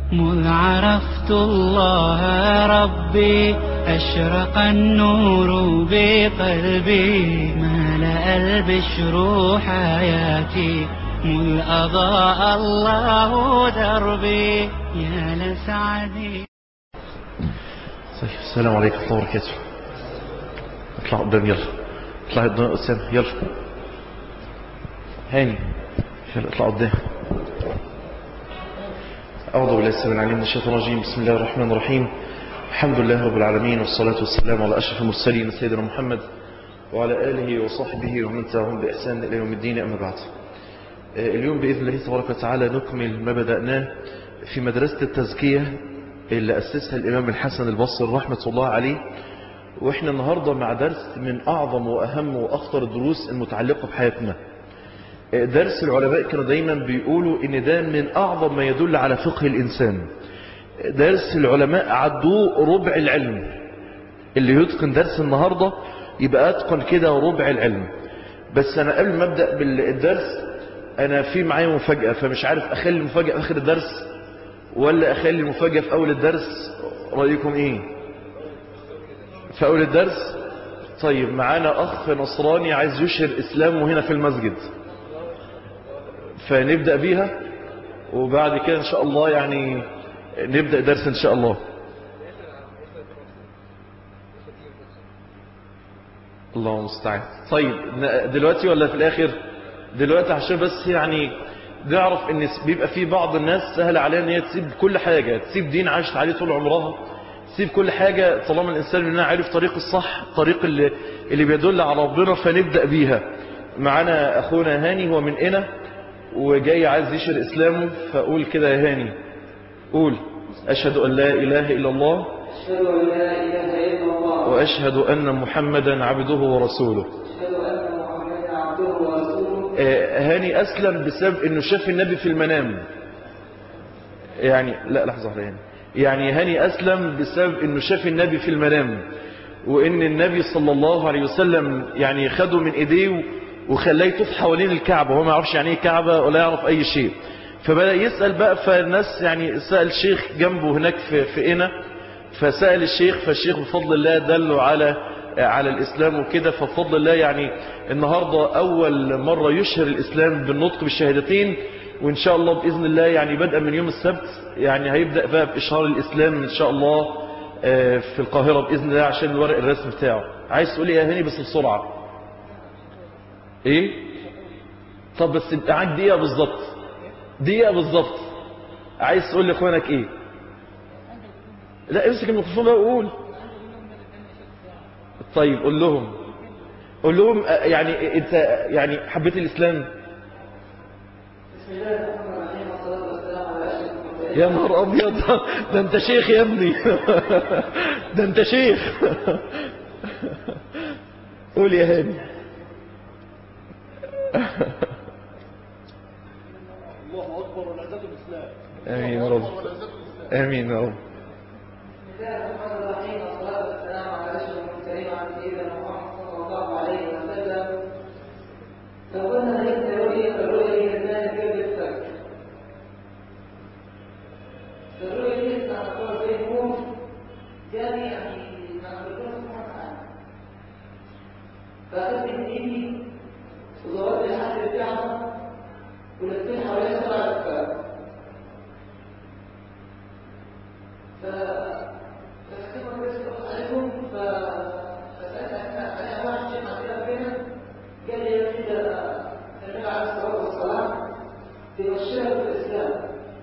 مذ عرفت الله ربي أشرق النور بقلبي ملأ البشر حياتي مذ أضاء الله دربي يا لسعدي طيب السلام عليكم ورحمة الله وبركاته اطلع قدام يلا اطلع قدام أسامة يلا هاني يلا اطلع قدام أعوذ بالله السميع العليم من الشيطان الرجيم بسم الله الرحمن الرحيم الحمد لله رب العالمين والصلاة والسلام على أشرف المرسلين سيدنا محمد وعلى آله وصحبه ومن تبعهم بإحسان إلى يوم الدين أما بعد اليوم بإذن الله تبارك وتعالى نكمل ما بدأناه في مدرسة التزكية اللي أسسها الإمام الحسن البصري رحمة الله عليه وإحنا النهاردة مع درس من أعظم وأهم وأخطر الدروس المتعلقة بحياتنا درس العلماء كانوا دايما بيقولوا ان ده من اعظم ما يدل على فقه الانسان درس العلماء عدوه ربع العلم اللي يتقن درس النهاردة يبقى اتقن كده ربع العلم بس انا قبل ما ابدأ بالدرس انا في معايا مفاجأة فمش عارف اخلي المفاجأة في اخر الدرس ولا اخلي المفاجأة في اول الدرس رأيكم ايه في اول الدرس طيب معانا اخ نصراني عايز يشهر اسلامه هنا في المسجد فنبدأ بيها وبعد كده إن شاء الله يعني نبدأ درس إن شاء الله الله المستعان طيب دلوقتي ولا في الآخر دلوقتي عشان بس يعني نعرف ان بيبقى في بعض الناس سهل عليها ان هي تسيب كل حاجة تسيب دين عاشت عليه طول عمرها تسيب كل حاجة طالما الإنسان منها عارف طريق الصح طريق اللي, اللي بيدل على ربنا فنبدأ بيها معنا أخونا هاني هو من إنا وجاي عايز يشهر إسلامه فقول كده يا هاني قول أشهد أن لا إله إلا الله أشهد أن لا إله إلا الله وأشهد أن محمدا عبده ورسوله أشهد أن محمدا عبده ورسوله آه، هاني أسلم بسبب أنه شاف النبي في المنام يعني لا لحظة واحدة هاني يعني هاني أسلم بسبب أنه شاف النبي في المنام وأن النبي صلى الله عليه وسلم يعني خده من إيديه وخلاه يطوف حوالين الكعبة وهو ما يعرفش يعني ايه كعبة ولا يعرف اي شيء فبدأ يسأل بقى فالناس يعني سأل شيخ جنبه هناك في, في إنا فسأل الشيخ فالشيخ بفضل الله دله على على الإسلام وكده فبفضل الله يعني النهاردة أول مرة يشهر الإسلام بالنطق بالشهادتين وإن شاء الله بإذن الله يعني بدءا من يوم السبت يعني هيبدأ بقى بإشهار الإسلام إن شاء الله في القاهرة بإذن الله عشان الورق الرسم بتاعه عايز تقول يا هاني بس بسرعة ايه طب بس معاك دقيقة بالظبط دقيقة بالظبط عايز تقول لاخوانك ايه لا امسك الميكروفون بقى وقول طيب قول لهم قول لهم يعني انت يعني حبيت الاسلام بسم الله الرحمن الرحيم والصلاة والسلام على أشرف المرسلين يا نهار ابيض ده انت شيخ يا ابني ده انت شيخ قول يا هاني الله أكبر والعزة الإسلام امين يا رب امين يا رب بسم الله الرحمن الرحيم والصلاة والسلام على أشرف المرسلين وعلى سيدنا محمد صلى الله عليه وسلم لو قلنا ليس رؤية الرؤية هي الثانية قبل الفجر الرؤية دي سنقول زي نور جاني يعني نقول سبحانه وتعالى فأخذت إيدي وزورت الحد بتاعها ولفيت حوالي سبع أفكار ف فكما قلت عليكم ف فسألت عليها واحد شيخ عندنا فينا قال لي يا كده النبي عليه الصلاة والسلام بيبشرك بالإسلام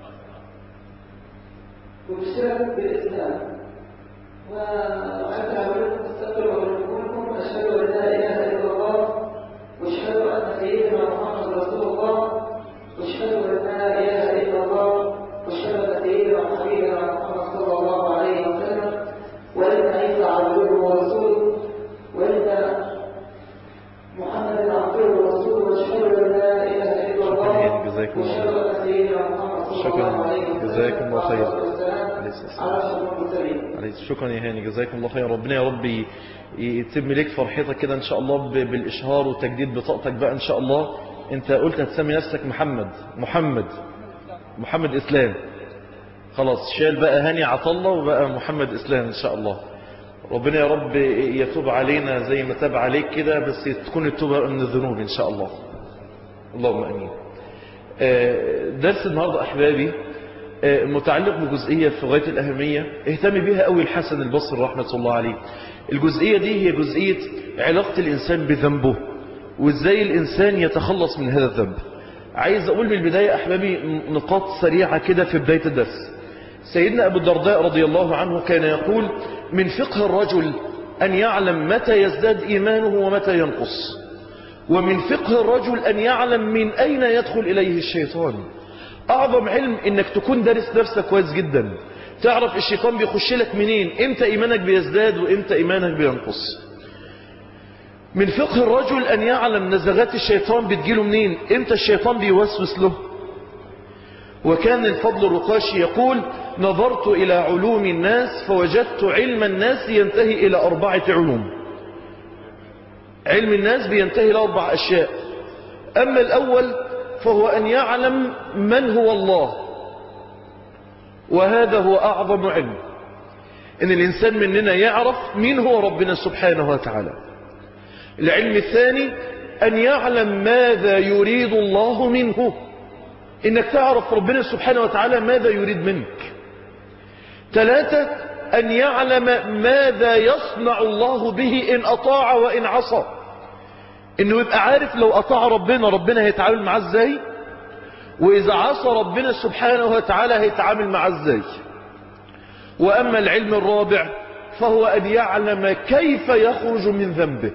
وبشرك بالإسلام وعند أولكم استغفر وأولكم أشهد أن لا إله إلا الله واشهد أن سيدنا محمد رسول الله واشهد أن لا إله إلا الله واشهد أن سيدنا وحبيبنا محمد صلى الله عليه وسلم وأن عيسى عبده ورسوله وأن محمد عبده ورسوله واشهد أن لا إله إلا الله جزاكم الله واشهد أن سيدنا محمد صلى شكراً. الله عليه وسلم جزاكم الله خير. والسلام عليه الصلاة على أشرف المرسلين عليك شكرا يا هاني جزاكم الله خير ربنا يا رب ي- يتم لك فرحتك كده ان شاء الله ب- بالاشهار وتجديد بطاقتك بقى ان شاء الله انت قلت هتسمي نفسك محمد محمد محمد اسلام خلاص شال بقى هاني عطلة وبقى محمد إسلام إن شاء الله ربنا يا رب يتوب علينا زي ما تاب عليك كده بس تكون التوبة من الذنوب إن شاء الله اللهم أمين آه، درس النهاردة أحبابي آه، متعلق بجزئية في غاية الأهمية اهتم بها قوي الحسن البصري رحمة الله عليه الجزئية دي هي جزئية علاقة الإنسان بذنبه وإزاي الإنسان يتخلص من هذا الذنب عايز أقول بالبداية أحبابي نقاط سريعة كده في بداية الدرس سيدنا أبو الدرداء رضي الله عنه كان يقول من فقه الرجل أن يعلم متى يزداد إيمانه ومتى ينقص ومن فقه الرجل أن يعلم من أين يدخل إليه الشيطان أعظم علم إنك تكون دارس نفسك كويس جدا تعرف الشيطان بيخش لك منين إمتى إيمانك بيزداد وإمتى إيمانك بينقص من فقه الرجل أن يعلم نزغات الشيطان بتجيله منين إمتى الشيطان بيوسوس له وكان الفضل الرقاشي يقول نظرت إلى علوم الناس فوجدت علم الناس ينتهي إلى أربعة علوم علم الناس بينتهي إلى أربع أشياء أما الأول فهو أن يعلم من هو الله وهذا هو أعظم علم إن الإنسان مننا يعرف مين هو ربنا سبحانه وتعالى العلم الثاني أن يعلم ماذا يريد الله منه إنك تعرف ربنا سبحانه وتعالى ماذا يريد منك ثلاثة أن يعلم ماذا يصنع الله به إن أطاع وإن عصى إنه يبقى عارف لو أطاع ربنا ربنا هيتعامل معاه إزاي وإذا عصى ربنا سبحانه وتعالى هيتعامل معاه إزاي وأما العلم الرابع فهو أن يعلم كيف يخرج من ذنبه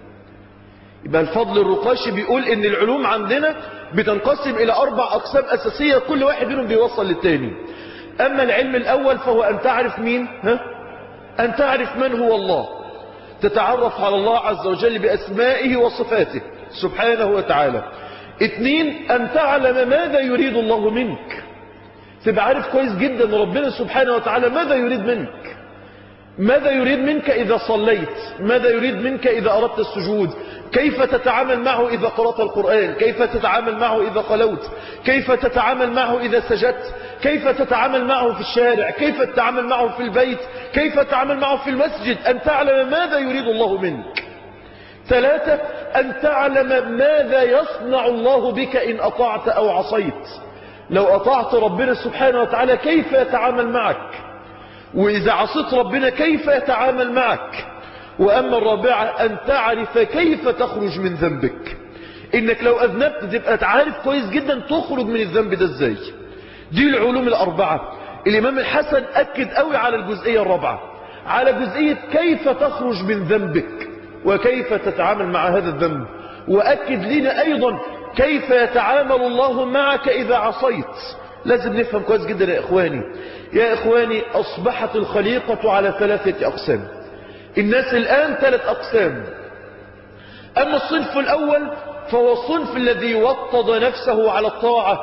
يبقى الفضل الرقاشي بيقول ان العلوم عندنا بتنقسم الى اربع اقسام اساسية كل واحد منهم بيوصل للتاني اما العلم الاول فهو ان تعرف مين ها؟ ان تعرف من هو الله تتعرف على الله عز وجل باسمائه وصفاته سبحانه وتعالى اثنين ان تعلم ماذا يريد الله منك تبقى عارف كويس جدا ربنا سبحانه وتعالى ماذا يريد منك ماذا يريد منك إذا صليت ماذا يريد منك إذا أردت السجود كيف تتعامل معه إذا قرأت القرآن كيف تتعامل معه إذا خلوت كيف تتعامل معه إذا سجدت كيف تتعامل معه في الشارع كيف تتعامل معه في البيت كيف تتعامل معه في المسجد أن تعلم ماذا يريد الله منك ثلاثة أن تعلم ماذا يصنع الله بك إن أطعت أو عصيت لو أطعت ربنا سبحانه وتعالى كيف يتعامل معك وإذا عصيت ربنا كيف يتعامل معك وأما الرابعة أن تعرف كيف تخرج من ذنبك إنك لو أذنبت تبقى تعرف كويس جدا تخرج من الذنب ده إزاي دي العلوم الأربعة الإمام الحسن أكد قوي على الجزئية الرابعة على جزئية كيف تخرج من ذنبك وكيف تتعامل مع هذا الذنب وأكد لنا أيضا كيف يتعامل الله معك إذا عصيت لازم نفهم كويس جدا يا إخواني يا إخواني أصبحت الخليقة على ثلاثة أقسام الناس الآن ثلاث أقسام أما الصنف الأول فهو الصنف الذي وطد نفسه على الطاعة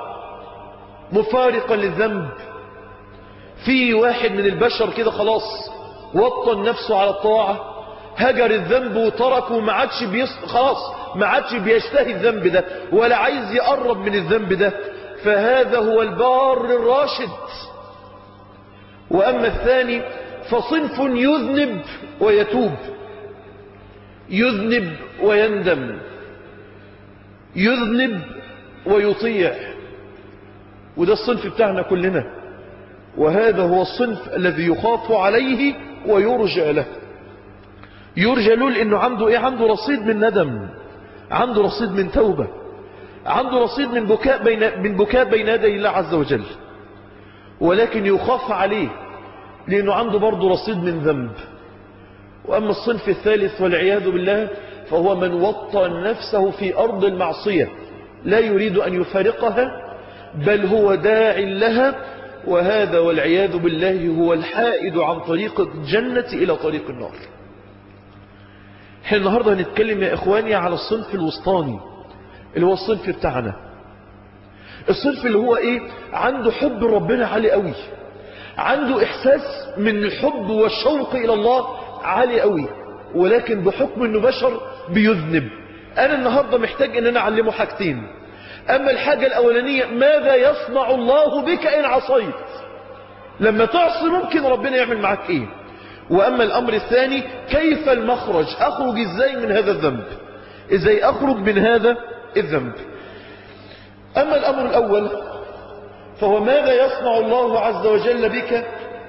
مفارقا للذنب في واحد من البشر كده خلاص وطن نفسه على الطاعة هجر الذنب وتركه ما عادش بيص... خلاص ما عادش بيشتهي الذنب ده ولا عايز يقرب من الذنب ده فهذا هو البار الراشد وأما الثاني فصنف يذنب ويتوب يذنب ويندم يذنب ويطيع وده الصنف بتاعنا كلنا وهذا هو الصنف الذي يخاف عليه ويرجى له يرجى له لأنه عنده إيه عنده رصيد من ندم عنده رصيد من توبة عنده رصيد من بكاء بين من بكاء بين يدي الله عز وجل ولكن يخاف عليه لأنه عنده برضه رصيد من ذنب وأما الصنف الثالث والعياذ بالله فهو من وطن نفسه في أرض المعصية لا يريد أن يفارقها بل هو داع لها وهذا والعياذ بالله هو الحائد عن طريق الجنة إلى طريق النار احنا النهاردة هنتكلم يا إخواني على الصنف الوسطاني اللي هو الصنف بتاعنا الصنف اللي هو ايه عنده حب ربنا عالي قوي عنده احساس من الحب والشوق الى الله عالي قوي ولكن بحكم انه بشر بيذنب انا النهاردة محتاج ان انا اعلمه حاجتين اما الحاجة الاولانية ماذا يصنع الله بك ان عصيت لما تعصي ممكن ربنا يعمل معك ايه واما الامر الثاني كيف المخرج اخرج ازاي من هذا الذنب ازاي اخرج من هذا الذنب اما الامر الاول فهو ماذا يصنع الله عز وجل بك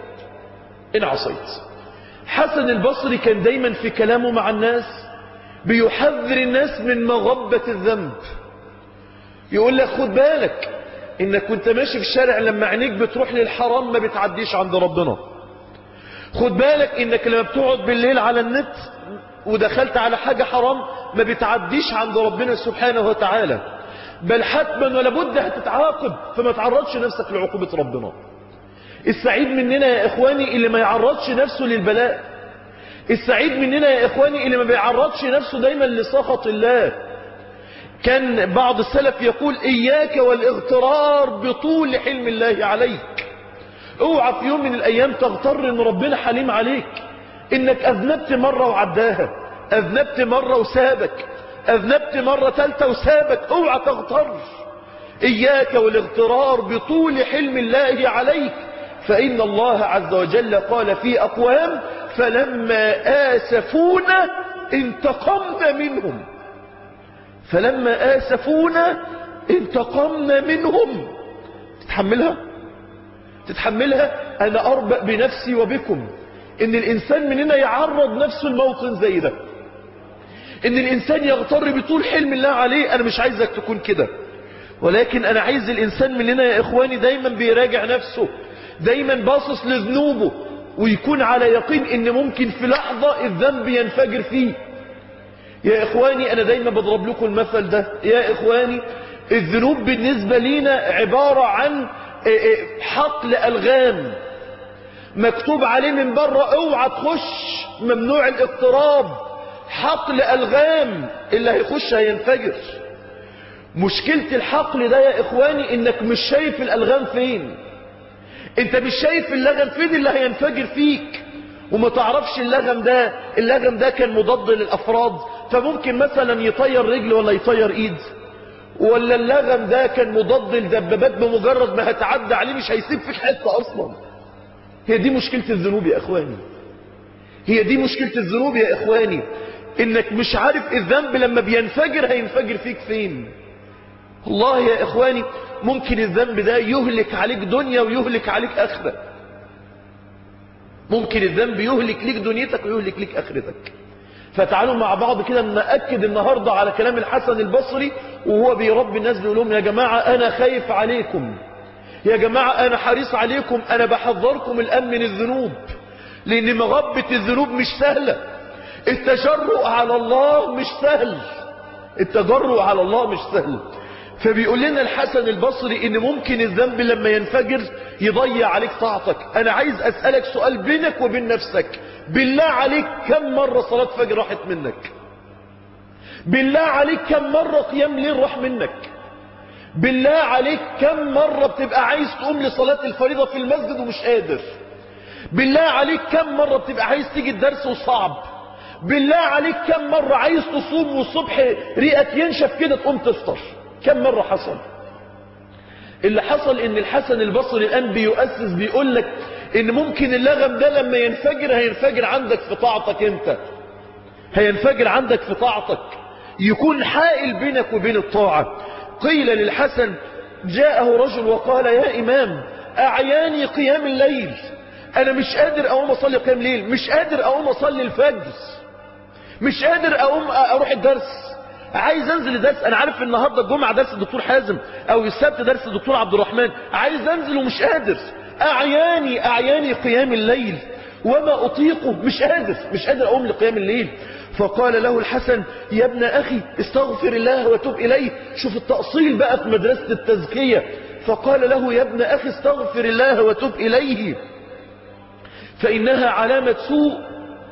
ان عصيت حسن البصري كان دايما في كلامه مع الناس بيحذر الناس من مغبة الذنب يقول لك خد بالك انك كنت ماشي في الشارع لما عينيك بتروح للحرام ما بتعديش عند ربنا خد بالك انك لما بتقعد بالليل على النت ودخلت على حاجة حرام ما بتعديش عند ربنا سبحانه وتعالى بل حتما ولا بد هتتعاقب فما تعرضش نفسك لعقوبة ربنا السعيد مننا يا اخواني اللي ما يعرضش نفسه للبلاء السعيد مننا يا اخواني اللي ما بيعرضش نفسه دايما لسخط الله كان بعض السلف يقول اياك والاغترار بطول حلم الله عليك اوعى في يوم من الايام تغتر ان ربنا حليم عليك انك اذنبت مرة وعداها اذنبت مرة وسابك اذنبت مرة ثالثة وسابك اوعى تغتر اياك والاغترار بطول حلم الله عليك فان الله عز وجل قال في اقوام فلما آسفونا انتقمنا منهم فلما آسفونا انتقمنا منهم تتحملها تتحملها أنا أربأ بنفسي وبكم إن الإنسان مننا يعرض نفسه الموطن زي ده إن الإنسان يغتر بطول حلم الله عليه أنا مش عايزك تكون كده ولكن أنا عايز الإنسان مننا يا إخواني دايما بيراجع نفسه دايما باصص لذنوبه ويكون على يقين ان ممكن في لحظة الذنب ينفجر فيه يا اخواني انا دايما بضرب لكم المثل ده يا اخواني الذنوب بالنسبة لينا عبارة عن حقل الغام مكتوب عليه من بره اوعى تخش ممنوع الاقتراب حقل الغام اللي هيخش هينفجر مشكلة الحقل ده يا اخواني انك مش شايف الالغام فين انت مش شايف اللغم فين اللي هينفجر فيك وما تعرفش اللغم ده اللغم ده كان مضاد للافراد فممكن مثلا يطير رجل ولا يطير ايد ولا اللغم ده كان مضاد للدبابات بمجرد ما هتعدى عليه مش هيسيب فيك حته اصلا هي دي مشكله الذنوب يا اخواني هي دي مشكله الذنوب يا اخواني انك مش عارف الذنب لما بينفجر هينفجر فيك فين الله يا اخواني ممكن الذنب ده يهلك عليك دنيا ويهلك عليك اخرة ممكن الذنب يهلك ليك دنيتك ويهلك ليك اخرتك فتعالوا مع بعض كده نأكد النهاردة على كلام الحسن البصري وهو بيربي الناس بيقول لهم يا جماعة انا خايف عليكم يا جماعة انا حريص عليكم انا بحذركم الان من الذنوب لان مغبة الذنوب مش سهلة التجرؤ على الله مش سهل التجرؤ على الله مش سهل فبيقول لنا الحسن البصري ان ممكن الذنب لما ينفجر يضيع عليك طاعتك انا عايز اسألك سؤال بينك وبين نفسك بالله عليك كم مرة صلاة فجر راحت منك بالله عليك كم مرة قيام ليل راح منك بالله عليك كم مرة بتبقى عايز تقوم لصلاة الفريضة في المسجد ومش قادر بالله عليك كم مرة بتبقى عايز تيجي الدرس وصعب بالله عليك كم مرة عايز تصوم والصبح ريقك ينشف كده تقوم تفطر كم مرة حصل اللي حصل ان الحسن البصري الان بيؤسس بيقول لك ان ممكن اللغم ده لما ينفجر هينفجر عندك في طاعتك انت هينفجر عندك في طاعتك يكون حائل بينك وبين الطاعة قيل للحسن جاءه رجل وقال يا امام اعياني قيام الليل انا مش قادر اقوم اصلي قيام الليل مش قادر اقوم اصلي الفجر مش قادر اقوم اروح الدرس عايز انزل الدرس انا عارف النهارده الجمعه درس الدكتور حازم او السبت درس الدكتور عبد الرحمن عايز انزل ومش قادر اعياني اعياني قيام الليل وما اطيقه مش قادر مش قادر اقوم لقيام الليل فقال له الحسن يا ابن اخي استغفر الله وتوب اليه شوف التأصيل بقى في مدرسة التزكية فقال له يا ابن اخي استغفر الله وتوب اليه فانها علامة سوء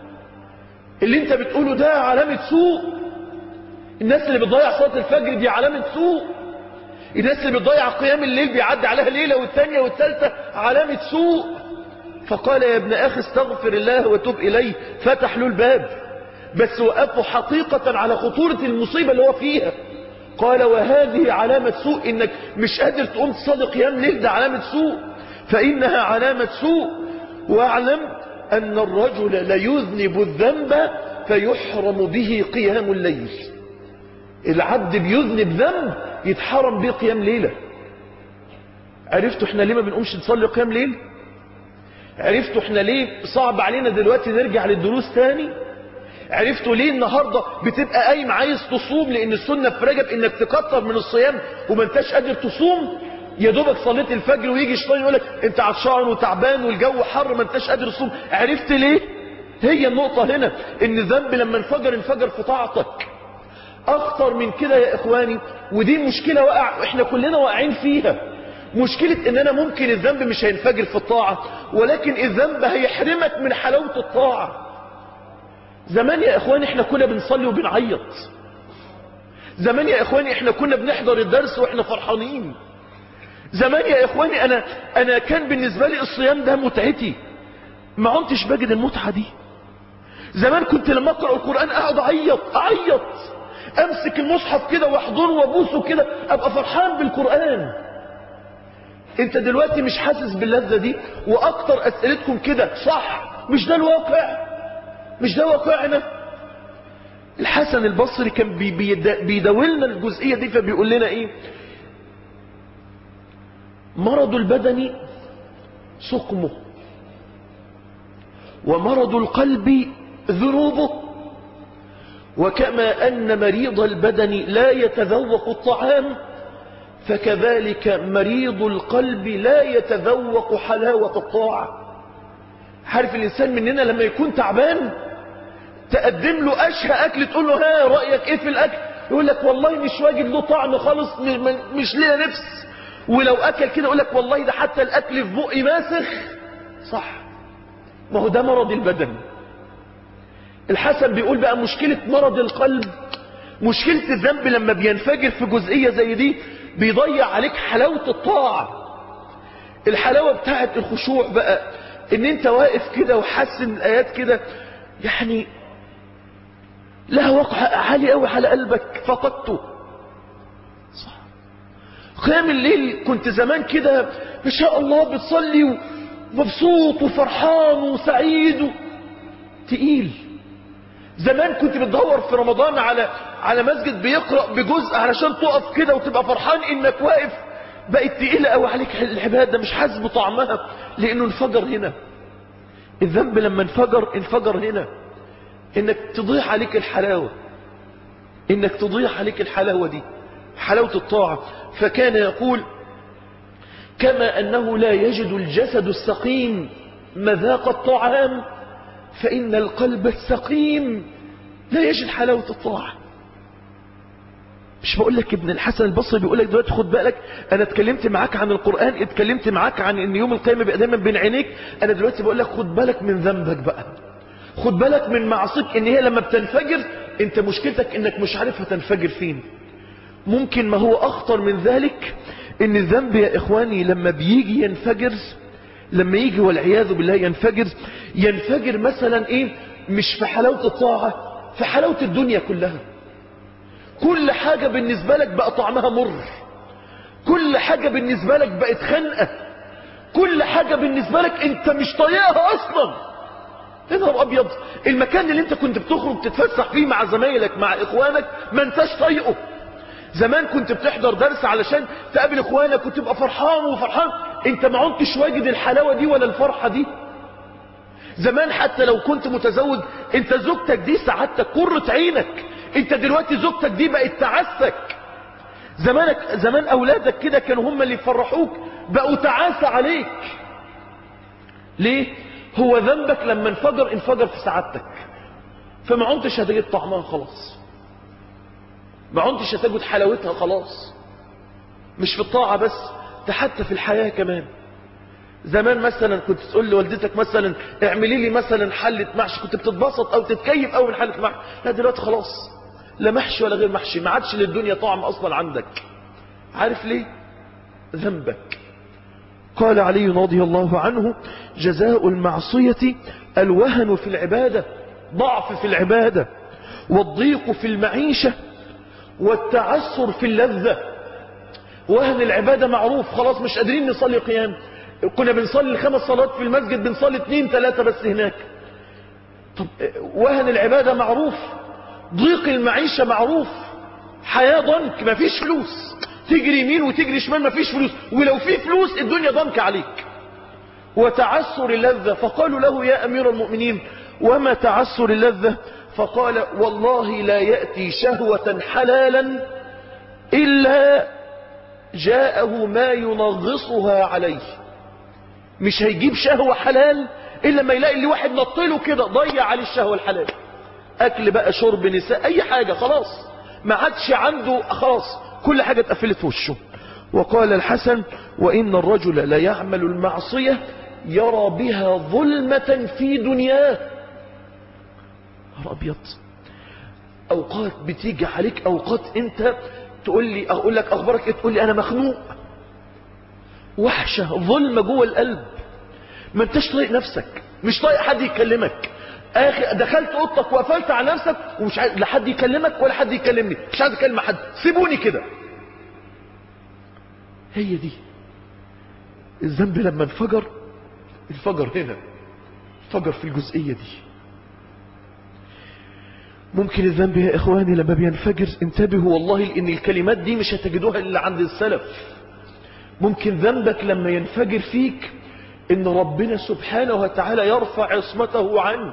اللي انت بتقوله ده علامة سوء الناس اللي بتضيع صلاة الفجر دي علامة سوء الناس اللي بتضيع قيام الليل بيعدي عليها ليلة والثانية والثالثة علامة سوء فقال يا ابن أخي استغفر الله وتوب إليه فتح له الباب بس وقفه حقيقة على خطورة المصيبة اللي هو فيها قال وهذه علامة سوء انك مش قادر تقوم تصلي قيام ليل ده علامة سوء فإنها علامة سوء واعلم أن الرجل ليذنب الذنب فيحرم به قيام الليل العبد بيذنب ذنب يتحرم به قيام ليلة عرفتوا احنا ليه ما بنقومش نصلي قيام ليل عرفتوا احنا ليه صعب علينا دلوقتي نرجع للدروس تاني عرفتوا ليه النهاردة بتبقى قايم عايز تصوم لان السنة في رجب انك تكتر من الصيام وما انتش قادر تصوم يا دوبك صليت الفجر ويجي الشيطان يقول لك انت عطشان وتعبان والجو حر ما انتش قادر تصوم عرفت ليه هي النقطة هنا ان الذنب لما انفجر انفجر في طاعتك اخطر من كده يا اخواني ودي مشكلة وقع احنا كلنا واقعين فيها مشكلة ان انا ممكن الذنب مش هينفجر في الطاعة ولكن الذنب هيحرمك من حلاوة الطاعة زمان يا اخواني احنا كنا بنصلي وبنعيط زمان يا اخواني احنا كنا بنحضر الدرس واحنا فرحانين زمان يا اخواني انا انا كان بالنسبة لي الصيام ده متعتي ما عدتش بجد المتعة دي زمان كنت لما اقرأ القرآن اقعد اعيط اعيط امسك المصحف كده واحضره وابوسه كده ابقى فرحان بالقرآن انت دلوقتي مش حاسس باللذة دي واكتر اسئلتكم كده صح مش ده الواقع مش ده واقعنا الحسن البصري كان بي بيد- بيداولنا الجزئية دي فبيقول لنا ايه مرض البدن سقمه ومرض القلب ذنوبه وكما أن مريض البدن لا يتذوق الطعام فكذلك مريض القلب لا يتذوق حلاوة الطاعة عارف الإنسان مننا لما يكون تعبان تقدم له أشهى أكل تقول له ها رأيك إيه في الأكل يقول لك والله مش واجد له طعم خالص م- م- مش ليا نفس ولو أكل كده يقول لك والله ده حتى الأكل في بقي ماسخ صح ما هو ده مرض البدن الحسن بيقول بقى مشكلة مرض القلب مشكلة الذنب لما بينفجر في جزئية زي دي بيضيع عليك حلاوة الطاعة الحلاوة بتاعت الخشوع بقى ان انت واقف كده وحاسس ان الايات كده يعني لها وقع عالي قوي على قلبك فقدته صح قيام الليل كنت زمان كده ما شاء الله بتصلي ومبسوط وفرحان وسعيد و... تقيل زمان كنت بتدور في رمضان على على مسجد بيقرأ بجزء علشان تقف كده وتبقى فرحان انك واقف بقت تقيلة قوي عليك العبادة مش حاسس بطعمها لانه انفجر هنا الذنب لما انفجر انفجر هنا انك تضيع عليك الحلاوة انك تضيع عليك الحلاوة دي حلاوة الطاعة فكان يقول كما انه لا يجد الجسد السقيم مذاق الطعام فإن القلب السقيم لا يجد حلاوة الطاعة مش بقول لك ابن الحسن البصري بيقول لك دلوقتي خد بالك انا اتكلمت معاك عن القرآن اتكلمت معاك عن ان يوم القيامة بيبقى دايما بين عينيك انا دلوقتي بقول لك خد بالك من ذنبك بقى خد بالك من معصيك ان هي لما بتنفجر انت مشكلتك انك مش عارف هتنفجر فين ممكن ما هو اخطر من ذلك ان الذنب يا اخواني لما بيجي ينفجر لما يجي والعياذ بالله ينفجر ينفجر مثلا ايه مش في حلاوة الطاعة في حلاوة الدنيا كلها كل حاجة بالنسبة لك بقى طعمها مر كل حاجة بالنسبة لك بقت خنقة كل حاجة بالنسبة لك انت مش طايقها اصلا يا نهار ابيض المكان اللي انت كنت بتخرج تتفسح فيه مع زمايلك مع اخوانك ما انتش طايقه زمان كنت بتحضر درس علشان تقابل اخوانك وتبقى فرحان وفرحان انت ما عدتش واجد الحلاوة دي ولا الفرحة دي زمان حتى لو كنت متزوج انت زوجتك دي سعادتك قرة عينك انت دلوقتي زوجتك دي بقت تعسك زمانك زمان اولادك كده كانوا هم اللي يفرحوك بقوا تعاسة عليك ليه هو ذنبك لما انفجر انفجر في سعادتك فما عدتش هتجد طعمها خلاص ما عدتش هتجد حلاوتها خلاص مش في الطاعة بس ده حتى في الحياة كمان زمان مثلا كنت تقول لوالدتك مثلا اعملي لي مثلا حلة محشي كنت بتتبسط او تتكيف قوي من حلة محشي لا دلوقتي خلاص لا محشي ولا غير محشي ما عادش للدنيا طعم اصلا عندك عارف ليه ذنبك قال علي رضي الله عنه جزاء المعصية الوهن في العبادة ضعف في العبادة والضيق في المعيشة والتعسر في اللذة وهن العبادة معروف خلاص مش قادرين نصلي قيام كنا بنصلي الخمس صلوات في المسجد بنصلي اتنين تلاتة بس هناك طب وهن العبادة معروف ضيق المعيشة معروف حياة ضنك مفيش فلوس تجري يمين وتجري شمال مفيش فلوس ولو في فلوس الدنيا ضنك عليك وتعسر اللذة فقالوا له يا أمير المؤمنين وما تعسر اللذة فقال والله لا يأتي شهوة حلالا إلا جاءه ما ينغصها عليه مش هيجيب شهوة حلال إلا ما يلاقي اللي واحد نطله كده ضيع عليه الشهوة الحلال أكل بقى شرب نساء أي حاجة خلاص ما عادش عنده خلاص كل حاجة اتقفلت في وشه وقال الحسن وإن الرجل لا يعمل المعصية يرى بها ظلمة في دنياه نهار أبيض أوقات بتيجي عليك أوقات أنت تقول لي أقول لك أخبارك إيه تقول لي أنا مخنوق وحشة ظلمة جوه القلب ما انتش طايق نفسك مش طايق حد يكلمك اخي دخلت اوضتك وقفلت على نفسك ومش عايز لا حد يكلمك ولا حد يكلمني مش عايز اكلم حد سيبوني كده هي دي الذنب لما انفجر انفجر هنا انفجر في الجزئية دي ممكن الذنب يا اخواني لما بينفجر انتبهوا والله لان الكلمات دي مش هتجدوها الا عند السلف ممكن ذنبك لما ينفجر فيك ان ربنا سبحانه وتعالى يرفع عصمته عنك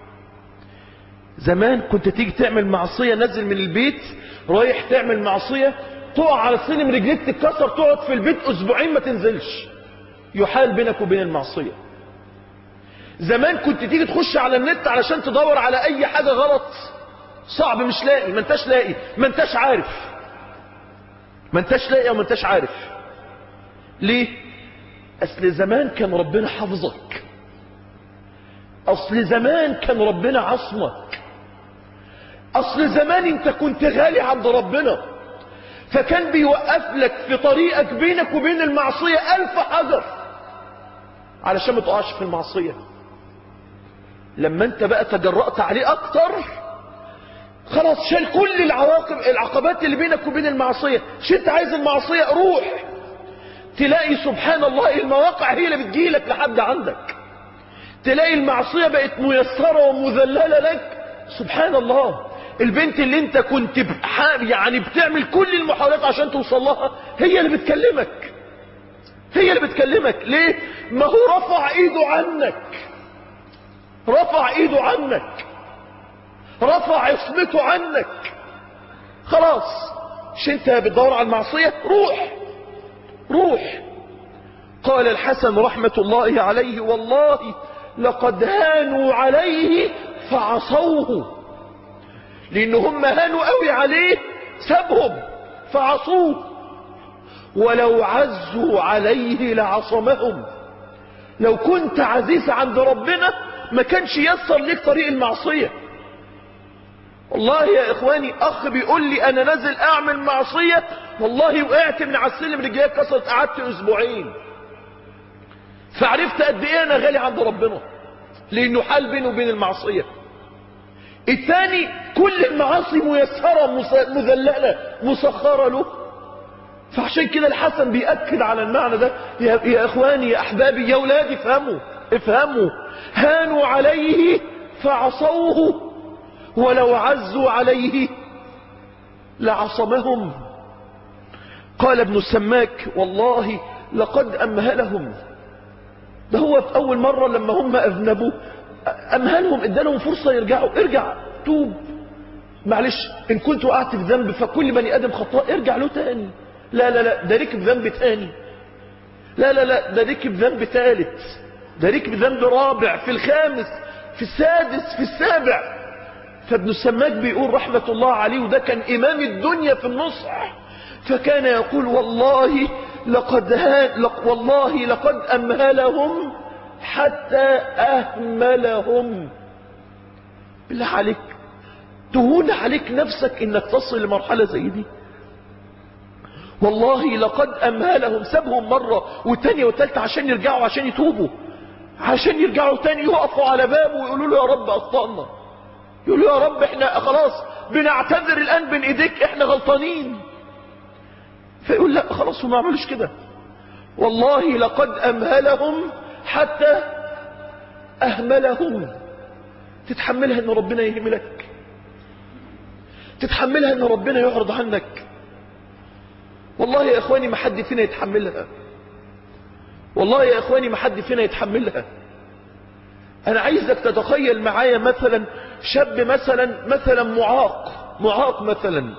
زمان كنت تيجي تعمل معصية نزل من البيت رايح تعمل معصية تقع على السلم رجليك تتكسر تقعد في البيت اسبوعين ما تنزلش يحال بينك وبين المعصية زمان كنت تيجي تخش على النت علشان تدور على اي حاجة غلط صعب مش لاقي ما انتش لاقي ما انتش عارف ما انتش لاقي وما انتش عارف ليه اصل زمان كان ربنا حافظك اصل زمان كان ربنا عصمك اصل زمان انت كنت غالي عند ربنا فكان بيوقف لك في طريقك بينك وبين المعصية الف حجر علشان ما تقعش في المعصية لما انت بقى تجرأت عليه اكتر خلاص شال كل العواقب العقبات اللي بينك وبين المعصية مش انت عايز المعصية روح تلاقي سبحان الله المواقع هي اللي بتجيلك لحد عندك تلاقي المعصية بقت ميسرة ومذللة لك سبحان الله البنت اللي انت كنت بحاب يعني بتعمل كل المحاولات عشان توصل لها هي اللي بتكلمك هي اللي بتكلمك ليه ما هو رفع ايده عنك رفع ايده عنك رفع عصمته عنك خلاص مش انت بتدور على المعصية روح روح قال الحسن رحمة الله عليه والله لقد هانوا عليه فعصوه لان هم هانوا قوي عليه سابهم فعصوه ولو عزوا عليه لعصمهم لو كنت عزيز عند ربنا ما كانش يسر لك طريق المعصية والله يا اخواني اخ بيقول لي انا نازل اعمل معصية والله وقعت من على السلم رجلي كسرت قعدت اسبوعين فعرفت قد ايه انا غالي عند ربنا لانه حال بينه وبين المعصية الثاني كل المعاصي ميسرة مذللة مسخرة له فعشان كده الحسن بيأكد على المعنى ده يا, يا اخواني يا احبابي يا اولادي افهموا افهموا هانوا عليه فعصوه ولو عزوا عليه لعصمهم قال ابن السماك والله لقد أمهلهم ده هو في أول مرة لما هم أذنبوا أمهلهم ادالهم فرصة يرجعوا ارجع توب معلش إن كنت وقعت في ذنب فكل بني آدم خطاء ارجع له تاني لا لا لا ده ركب ذنب تاني لا لا لا ده ركب ذنب ثالث ده ركب ذنب رابع في الخامس في السادس في السابع فابن السماك بيقول رحمة الله عليه وده كان إمام الدنيا في النصح فكان يقول والله لقد هان لق والله لقد أمهلهم حتى أهملهم بالله عليك تهون عليك نفسك إنك تصل لمرحلة زي دي والله لقد أمهلهم سابهم مرة والتانية والتالتة عشان يرجعوا عشان يتوبوا عشان يرجعوا تاني يقفوا على بابه ويقولوا له يا رب أخطأنا يقولوا يا رب احنا خلاص بنعتذر الآن بين ايديك احنا غلطانين فيقول لا خلاص وما عملوش كده والله لقد أمهلهم حتى أهملهم تتحملها أن ربنا يهملك تتحملها أن ربنا يعرض عنك والله يا إخواني ما حد فينا يتحملها والله يا إخواني ما حد فينا يتحملها أنا عايزك تتخيل معايا مثلا شاب مثلا مثلا معاق معاق مثلا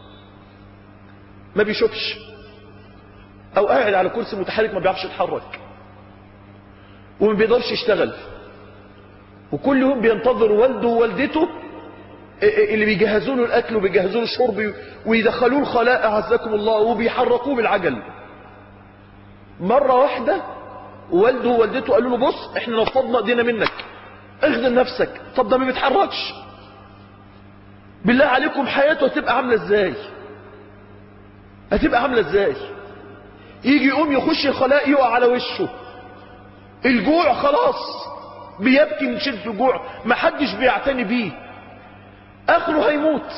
ما بيشوفش أو قاعد على كرسي متحرك ما بيعرفش يتحرك وما بيقدرش يشتغل وكل يوم بينتظر والده ووالدته اللي بيجهزوا له الاكل وبيجهزوا له الشرب ويدخلوه الخلاء اعزكم الله وبيحركوه بالعجل مره واحده والده ووالدته قالوا له بص احنا نفضنا ايدينا منك اخدم نفسك طب ده ما بيتحركش بالله عليكم حياته هتبقى عامله ازاي هتبقى عامله ازاي يجي يقوم يخش الخلاء يقع على وشه الجوع خلاص بيبكي من شدة الجوع محدش بيعتني بيه اخره هيموت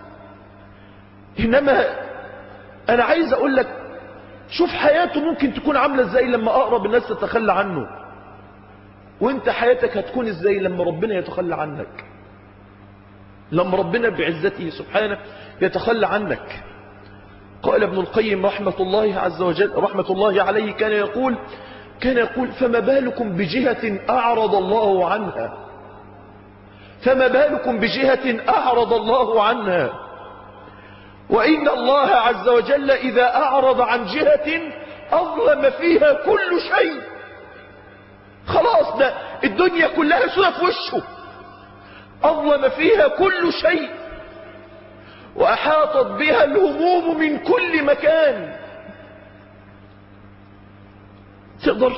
انما انا عايز اقول لك شوف حياته ممكن تكون عاملة ازاي لما اقرب الناس تتخلى عنه وانت حياتك هتكون ازاي لما ربنا يتخلى عنك لما ربنا بعزته سبحانه يتخلى عنك قال ابن القيم رحمة الله عز وجل رحمة الله عليه كان يقول كان يقول فما بالكم بجهة أعرض الله عنها فما بالكم بجهة أعرض الله عنها وإن الله عز وجل إذا أعرض عن جهة أظلم فيها كل شيء خلاص ده الدنيا كلها سودة في وشه أظلم فيها كل شيء وأحاطت بها الهموم من كل مكان تقدر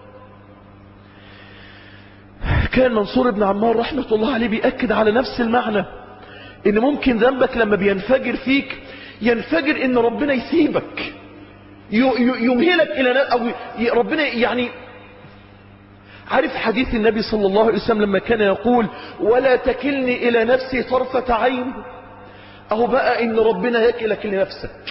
كان منصور بن عمار رحمة الله عليه بيأكد على نفس المعنى ان ممكن ذنبك لما بينفجر فيك ينفجر ان ربنا يسيبك يمهلك الى او ربنا يعني عارف حديث النبي صلى الله عليه وسلم لما كان يقول ولا تكلني الى نفسي طرفة عين اهو بقى ان ربنا يكلك لنفسك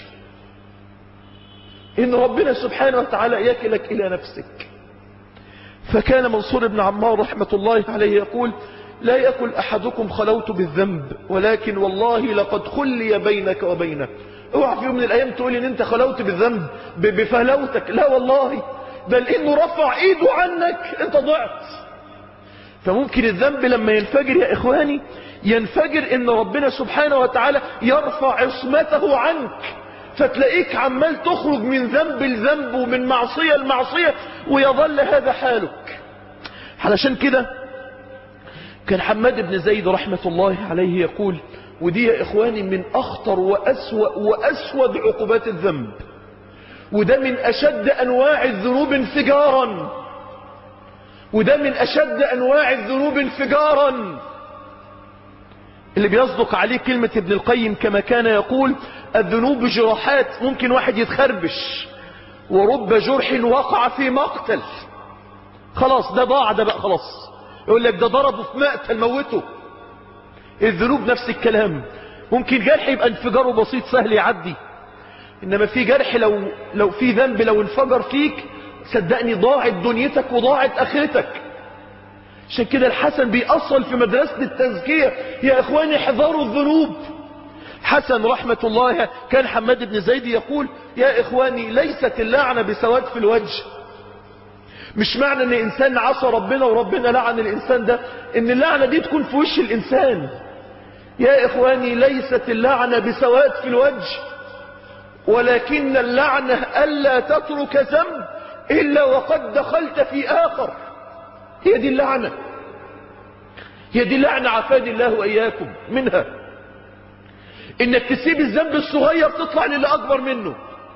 ان ربنا سبحانه وتعالى يكلك الى نفسك فكان منصور بن عمار رحمة الله عليه يقول لا يكل احدكم خلوت بالذنب ولكن والله لقد خلي بينك وبينه اوعى في يوم من الايام تقول ان انت خلوت بالذنب بفهلوتك لا والله بل انه رفع ايده عنك انت ضعت فممكن الذنب لما ينفجر يا اخواني ينفجر ان ربنا سبحانه وتعالى يرفع عصمته عنك فتلاقيك عمال تخرج من ذنب لذنب ومن معصية لمعصية ويظل هذا حالك علشان كده كان حماد بن زيد رحمة الله عليه يقول ودي يا إخواني من أخطر وأسوأ وأسود عقوبات الذنب وده من أشد أنواع الذنوب انفجارا وده من أشد أنواع الذنوب انفجارا اللي بيصدق عليه كلمة ابن القيم كما كان يقول الذنوب جراحات ممكن واحد يتخربش ورب جرح وقع في مقتل خلاص ده ضاع ده بقى خلاص يقول لك ده ضربه في مقتل موته الذنوب نفس الكلام ممكن جرح يبقى انفجاره بسيط سهل يعدي انما في جرح لو لو في ذنب لو انفجر فيك صدقني ضاعت دنيتك وضاعت اخرتك عشان كده الحسن بيأصل في مدرسة التزكية يا اخواني احذروا الذنوب حسن رحمة الله كان حماد بن زيد يقول يا اخواني ليست اللعنة بسواد في الوجه مش معنى ان انسان عصى ربنا وربنا لعن الانسان ده ان اللعنة دي تكون في وش الانسان يا اخواني ليست اللعنة بسواد في الوجه ولكن اللعنة الا تترك ذنب الا وقد دخلت في اخر هي دي اللعنة هي دي اللعنة عفاني الله واياكم منها انك تسيب الذنب الصغير تطلع للي اكبر منه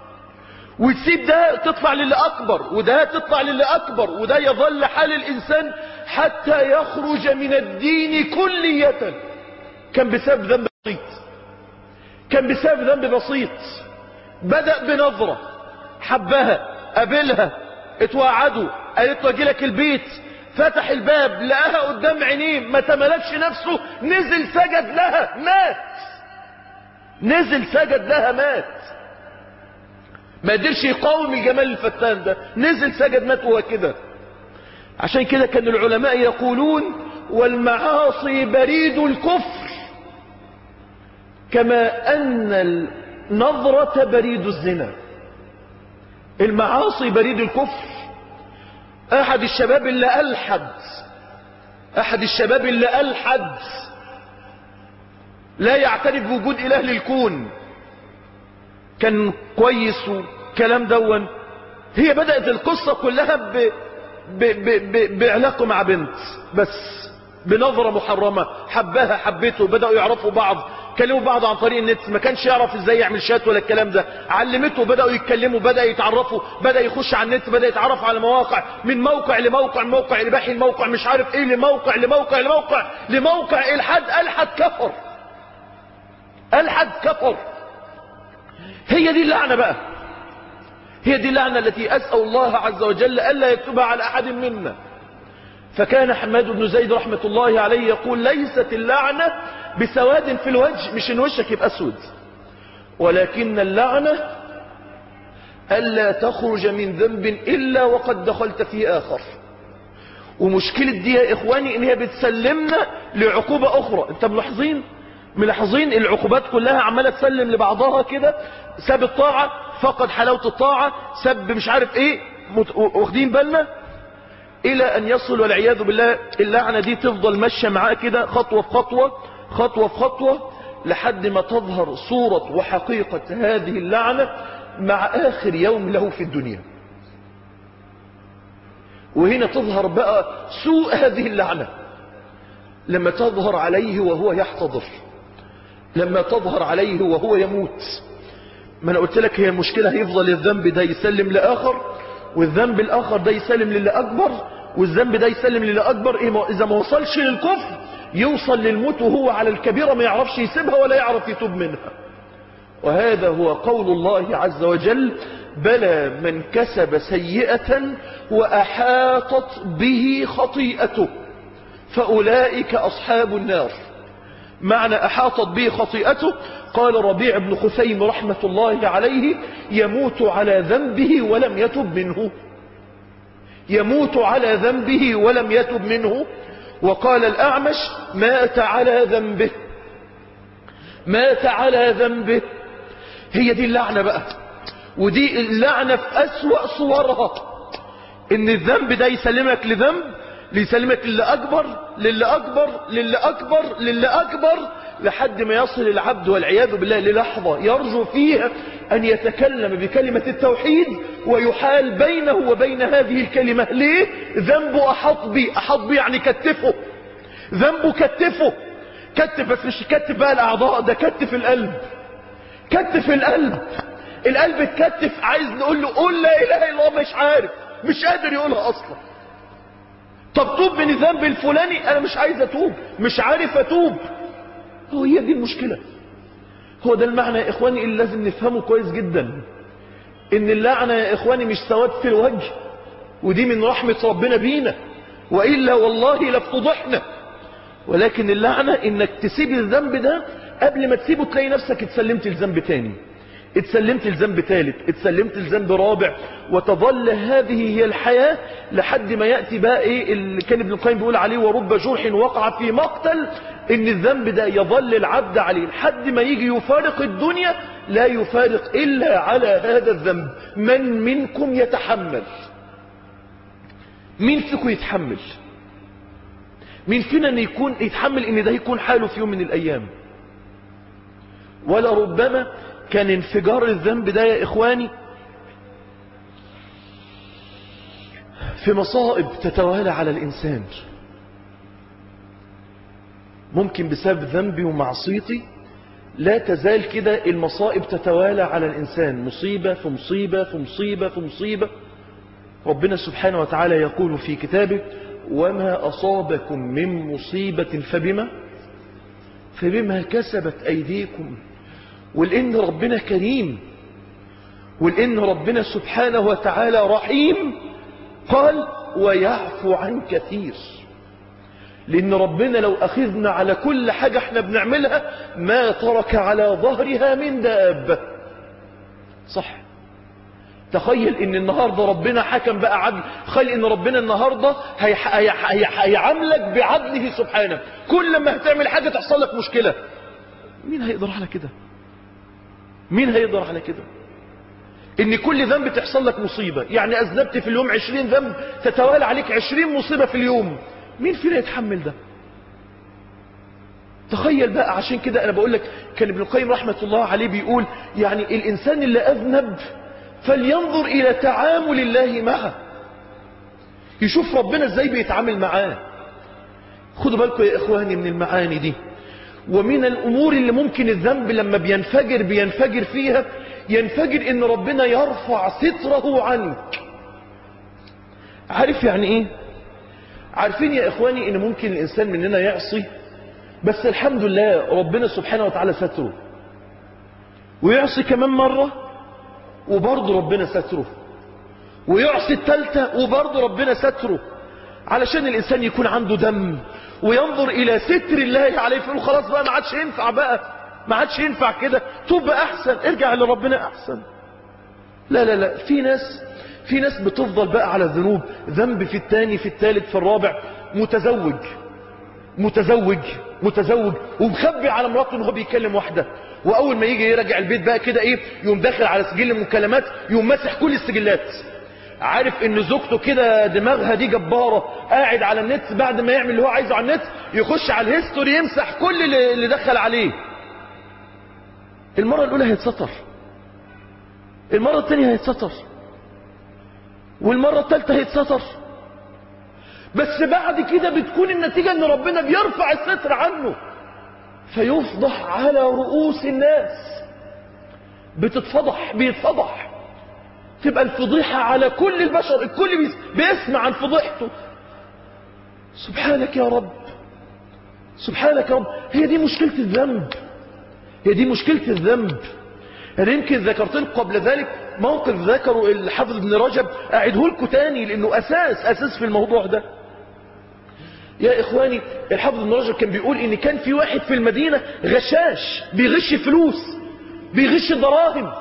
وتسيب ده تطلع للي اكبر وده تطلع للي اكبر وده يظل حال الانسان حتى يخرج من الدين كلية كان بسبب ذنب بسيط كان بسبب ذنب بسيط بدأ بنظرة حبها قابلها اتوعدوا قالت له لك البيت فتح الباب لقاها قدام عينيه ما تملكش نفسه نزل سجد لها مات نزل سجد لها مات ما قدرش يقاوم الجمال الفتان ده نزل سجد مات وهو كده عشان كده كان العلماء يقولون والمعاصي بريد الكفر كما أن النظرة بريد الزنا المعاصي بريد الكفر أحد الشباب اللي ألحد أحد الشباب اللي ألحد لا يعترف بوجود إله للكون كان كويس وكلام دون هي بدأت القصة كلها ب... ب... ب... ب... بعلاقة مع بنت بس بنظرة محرمة حبها حبته بدأوا يعرفوا بعض كلموا بعض عن طريق النت ما كانش يعرف ازاي يعمل شات ولا الكلام ده علمته بدأوا يتكلموا بدأ يتعرفوا بدأ يخش على النت بدأ يتعرف على مواقع من موقع لموقع موقع الباحي الموقع مش عارف ايه لموقع لموقع لموقع لموقع الحد الحد كفر الحد كفر هي دي اللعنة بقى هي دي اللعنة التي أسأل الله عز وجل ألا يكتبها على أحد منا فكان حماد بن زيد رحمة الله عليه يقول ليست اللعنة بسواد في الوجه مش ان وشك يبقى اسود ولكن اللعنة ألا تخرج من ذنب إلا وقد دخلت في آخر ومشكلة دي يا إخواني إن هي بتسلمنا لعقوبة أخرى أنت ملاحظين ملاحظين العقوبات كلها عمالة تسلم لبعضها كده ساب الطاعة فقد حلاوة الطاعة سب مش عارف ايه واخدين بالنا الى ان يصل والعياذ بالله اللعنة دي تفضل ماشية معاه كده خطوة في خطوة خطوة في خطوة لحد ما تظهر صورة وحقيقة هذه اللعنة مع اخر يوم له في الدنيا وهنا تظهر بقى سوء هذه اللعنة لما تظهر عليه وهو يحتضر لما تظهر عليه وهو يموت ما انا قلت لك هي المشكلة هيفضل الذنب ده يسلم لآخر والذنب الآخر ده يسلم للي أكبر والذنب ده يسلم للي أكبر إيه إذا ما وصلش للكفر يوصل للموت وهو على الكبيرة ما يعرفش يسيبها ولا يعرف يتوب منها وهذا هو قول الله عز وجل بلى من كسب سيئة وأحاطت به خطيئته فأولئك أصحاب النار معنى أحاطت به خطيئته قال ربيع بن خثيم رحمة الله عليه يموت على ذنبه ولم يتب منه يموت على ذنبه ولم يتب منه وقال الأعمش مات على ذنبه مات على ذنبه هي دي اللعنة بقى ودي اللعنة في أسوأ صورها ان الذنب ده يسلمك لذنب ليسلمك للي أكبر للي أكبر للي أكبر للي أكبر لحد ما يصل العبد والعياذ بالله للحظة يرجو فيها أن يتكلم بكلمة التوحيد ويحال بينه وبين هذه الكلمة ليه؟ ذنبه أحط بي أحط بي يعني كتفه ذنبه كتفه كتف بس مش كتف بقى الأعضاء ده كتف القلب كتف القلب القلب اتكتف عايز نقول له قول لا إله إلا الله مش عارف مش قادر يقولها أصلا طب توب من الذنب الفلاني انا مش عايز اتوب مش عارف اتوب هو هي دي المشكلة هو ده المعنى يا اخواني اللي لازم نفهمه كويس جدا ان اللعنة يا اخواني مش سواد في الوجه ودي من رحمة ربنا بينا وإلا والله لفتضحنا ولكن اللعنة انك تسيب الذنب ده قبل ما تسيبه تلاقي نفسك اتسلمت لذنب تاني اتسلمت لذنب ثالث اتسلمت لذنب رابع وتظل هذه هي الحياة لحد ما يأتي بقى ايه اللي كان ابن القيم بيقول عليه ورب جرح وقع في مقتل ان الذنب ده يظل العبد عليه لحد ما يجي يفارق الدنيا لا يفارق الا على هذا الذنب من منكم يتحمل مين فيكم يتحمل مين فينا ان يكون يتحمل ان ده يكون حاله في يوم من الايام ولا ربما كان انفجار الذنب ده يا إخواني في مصائب تتوالى على الإنسان ممكن بسبب ذنبي ومعصيتي لا تزال كده المصائب تتوالى على الإنسان مصيبة في مصيبة في مصيبة في مصيبة ربنا سبحانه وتعالى يقول في كتابه وما أصابكم من مصيبة فبما فبما كسبت أيديكم ولأن ربنا كريم ولأن ربنا سبحانه وتعالى رحيم قال ويعفو عن كثير لأن ربنا لو أخذنا على كل حاجة احنا بنعملها ما ترك على ظهرها من دابة صح تخيل ان النهاردة ربنا حكم بقى عدل تخيل ان ربنا النهاردة هيح- هيح- هيح- هيعاملك بعدله سبحانه كل ما هتعمل حاجة تحصل لك مشكلة مين هيقدر على كده مين هيقدر على كده ان كل ذنب تحصل لك مصيبة يعني اذنبت في اليوم عشرين ذنب تتوالى عليك عشرين مصيبة في اليوم مين فينا يتحمل ده تخيل بقى عشان كده انا بقول لك كان ابن القيم رحمة الله عليه بيقول يعني الانسان اللي اذنب فلينظر الى تعامل الله معه يشوف ربنا ازاي بيتعامل معاه خدوا بالكم يا اخواني من المعاني دي ومن الامور اللي ممكن الذنب لما بينفجر بينفجر فيها ينفجر ان ربنا يرفع ستره عنك عارف يعني ايه عارفين يا اخواني ان ممكن الانسان مننا يعصي بس الحمد لله ربنا سبحانه وتعالى ستره ويعصي كمان مرة وبرضه ربنا ستره ويعصي التالتة وبرضه ربنا ستره علشان الإنسان يكون عنده دم وينظر إلى ستر الله عليه فيقول خلاص بقى ما عادش ينفع بقى ما عادش ينفع كده توب بقى أحسن ارجع لربنا أحسن لا لا لا في ناس في ناس بتفضل بقى على الذنوب ذنب في الثاني في الثالث في الرابع متزوج متزوج متزوج ومخبي على مراته ان هو بيكلم واحده واول ما يجي يراجع البيت بقى كده ايه يقوم داخل على سجل المكالمات يقوم ماسح كل السجلات عارف ان زوجته كده دماغها دي جباره قاعد على النت بعد ما يعمل اللي هو عايزه على النت يخش على الهيستوري يمسح كل اللي اللي دخل عليه المره الاولى هيتستر المره الثانيه هيتستر والمره الثالثه هيتستر بس بعد كده بتكون النتيجة ان ربنا بيرفع الستر عنه فيفضح على رؤوس الناس بتتفضح بيتفضح تبقى الفضيحة على كل البشر الكل بيس- بيسمع عن فضيحته سبحانك يا رب سبحانك يا رب هي دي مشكلة الذنب هي دي مشكلة الذنب أنا يمكن ذكرت لكم قبل ذلك موقف ذكره الحافظ ابن رجب أعده لكم تاني لأنه أساس أساس في الموضوع ده يا إخواني الحافظ ابن رجب كان بيقول إن كان في واحد في المدينة غشاش بيغش فلوس بيغش دراهم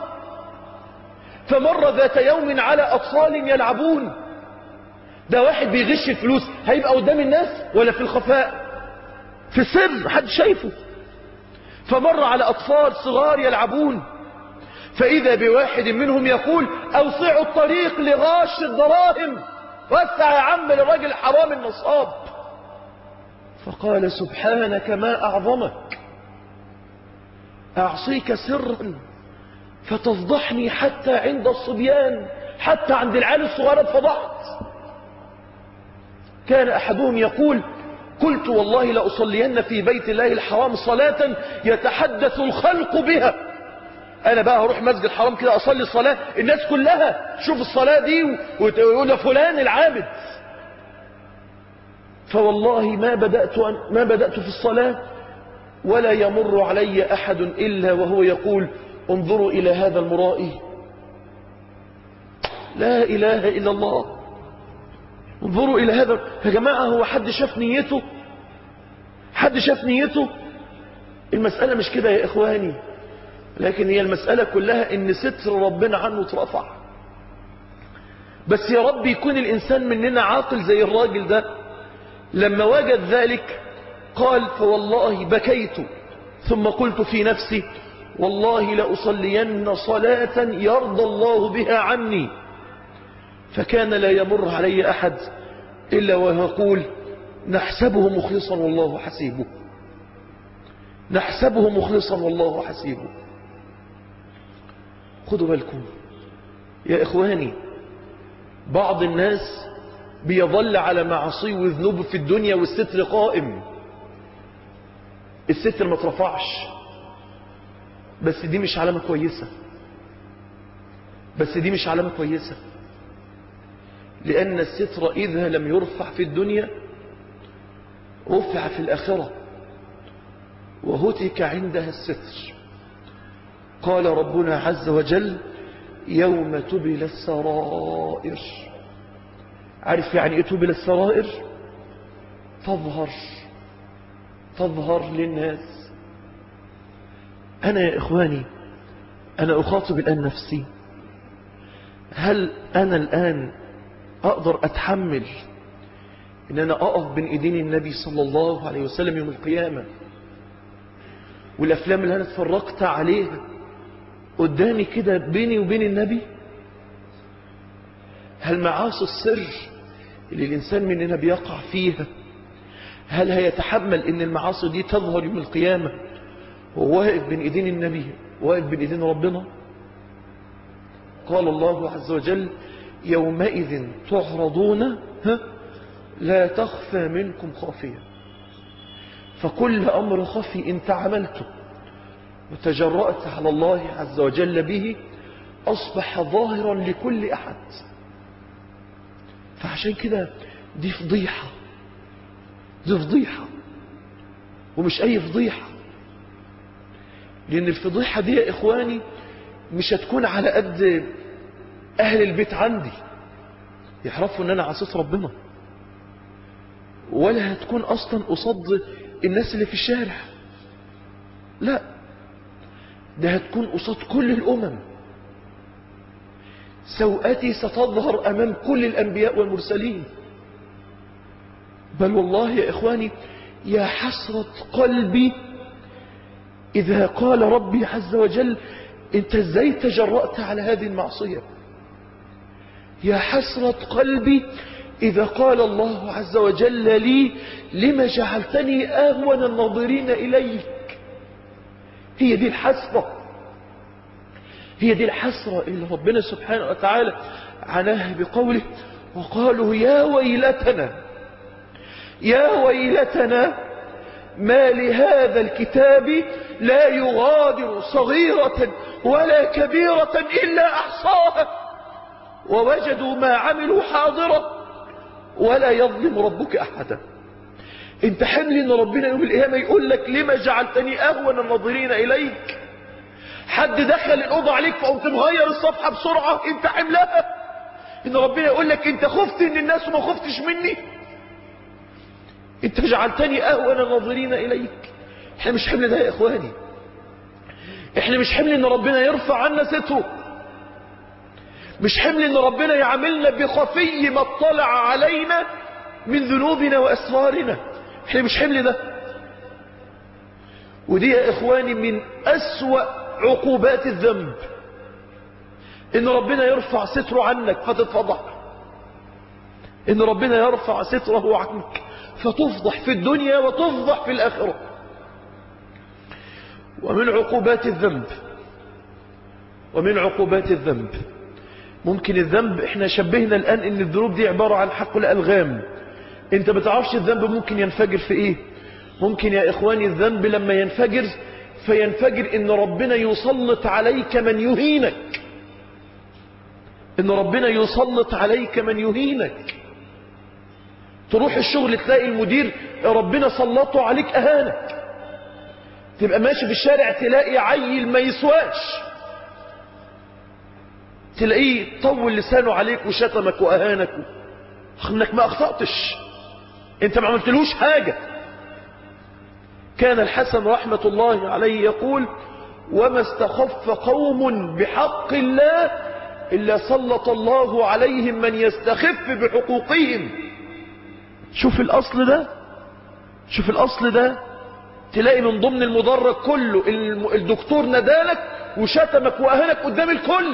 فمر ذات يوم على أطفال يلعبون ده واحد بيغش الفلوس هيبقى قدام الناس ولا في الخفاء في السر حد شايفه فمر على أطفال صغار يلعبون فإذا بواحد منهم يقول أوسعوا الطريق لغاش الدراهم وسع يا عم للراجل الحرام النصاب فقال سبحانك ما أعظمك أعصيك سرا فتفضحني حتى عند الصبيان حتى عند العيال الصغار اتفضحت كان أحدهم يقول قلت والله لأصلين في بيت الله الحرام صلاة يتحدث الخلق بها أنا بقى هروح مسجد الحرام كده أصلي الصلاة الناس كلها شوف الصلاة دي ويقول ده فلان العابد فوالله ما بدأت, أن ما بدأت في الصلاة ولا يمر علي أحد إلا وهو يقول انظروا إلى هذا المرائي لا إله إلا الله انظروا إلى هذا يا جماعة هو حد شاف نيته حد شاف نيته المسألة مش كده يا إخواني لكن هي المسألة كلها إن ستر ربنا عنه اترفع بس يا رب يكون الإنسان مننا عاقل زي الراجل ده لما وجد ذلك قال فوالله بكيت ثم قلت في نفسي والله لأصلين صلاة يرضى الله بها عني فكان لا يمر علي أحد إلا ويقول نحسبه مخلصا والله حسيبه نحسبه مخلصا والله حسيبه خدوا بالكم يا إخواني بعض الناس بيظل على معصي وذنوب في الدنيا والستر قائم الستر ما ترفعش بس دي مش علامة كويسة بس دي مش علامة كويسة لأن الستر إذا لم يرفع في الدنيا رفع في الآخرة وهتك عندها الستر قال ربنا عز وجل يوم تبل السرائر عارف يعني ايه تبل السرائر تظهر تظهر للناس أنا يا إخواني أنا أخاطب الآن نفسي هل أنا الآن أقدر أتحمل إن أنا أقف بين إيدين النبي صلى الله عليه وسلم يوم القيامة والأفلام اللي أنا اتفرجت عليها قدامي كده بيني وبين النبي هل معاصي السر اللي الإنسان مننا بيقع فيها هل هيتحمل ان المعاصي دي تظهر يوم القيامة وهو واقف بين ايدين النبي واقف بين ايدين ربنا قال الله عز وجل يومئذ تعرضون ها لا تخفى منكم خافية فكل أمر خفي انت عملته وتجرأت على الله عز وجل به أصبح ظاهرا لكل أحد فعشان كده دي فضيحة دي فضيحة ومش أي فضيحة لأن الفضيحة دي يا إخواني مش هتكون على قد أهل البيت عندي يعرفوا أن أنا عصيت ربنا ولا هتكون أصلا قصاد الناس اللي في الشارع لا ده هتكون قصاد كل الأمم سوءتي ستظهر أمام كل الأنبياء والمرسلين بل والله يا إخواني يا حسرة قلبي إذا قال ربي عز وجل أنت ازاي تجرأت على هذه المعصية يا حسرة قلبي إذا قال الله عز وجل لي لما جعلتني أهون الناظرين إليك هي دي الحسرة هي دي الحسرة اللي ربنا سبحانه وتعالى عناها بقوله وقالوا يا ويلتنا يا ويلتنا ما لهذا الكتاب لا يغادر صغيرة ولا كبيرة إلا أحصاها ووجدوا ما عملوا حاضرة ولا يظلم ربك أحدا انت حمل ان ربنا يوم القيامة يقول لك لما جعلتني أهون الناظرين إليك حد دخل الأوضة عليك فقمت مغير الصفحة بسرعة انت حملها ان ربنا يقول لك انت خفت من الناس وما خفتش مني انت جعلتني اهون الناظرين اليك احنا مش حمل ده يا اخواني احنا مش حمل ان ربنا يرفع عنا ستره مش حمل ان ربنا يعاملنا بخفي ما اطلع علينا من ذنوبنا واسرارنا احنا مش حمل ده ودي يا اخواني من اسوأ عقوبات الذنب ان ربنا يرفع ستره عنك فتتفضح ان ربنا يرفع ستره عنك فتفضح في الدنيا وتفضح في الآخرة ومن عقوبات الذنب ومن عقوبات الذنب ممكن الذنب احنا شبهنا الآن ان الذنوب دي عبارة عن حق الألغام انت بتعرفش الذنب ممكن ينفجر في ايه ممكن يا اخواني الذنب لما ينفجر فينفجر ان ربنا يسلط عليك من يهينك ان ربنا يسلط عليك من يهينك تروح الشغل تلاقي المدير ربنا سلطه عليك اهانك تبقى ماشي في الشارع تلاقي عيل ما يسواش تلاقيه طول لسانه عليك وشتمك واهانك انك ما اخطأتش انت ما عملتلوش حاجة كان الحسن رحمة الله عليه يقول وما استخف قوم بحق الله إلا سلط الله عليهم من يستخف بحقوقهم شوف الأصل ده شوف الأصل ده تلاقي من ضمن المدرج كله الدكتور ندالك وشتمك وأهانك قدام الكل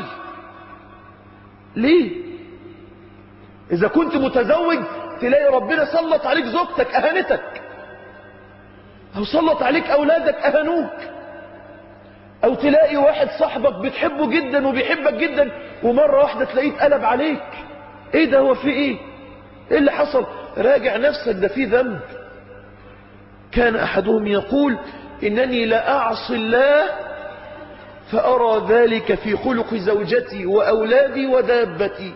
ليه إذا كنت متزوج تلاقي ربنا سلط عليك زوجتك أهانتك أو سلط عليك أولادك أهانوك أو تلاقي واحد صاحبك بتحبه جدا وبيحبك جدا ومرة واحدة تلاقيه اتقلب عليك ايه ده هو في ايه ايه اللي حصل راجع نفسك ده في ذنب كان أحدهم يقول إنني لأعصي الله فأرى ذلك في خلق زوجتي وأولادي ودابتي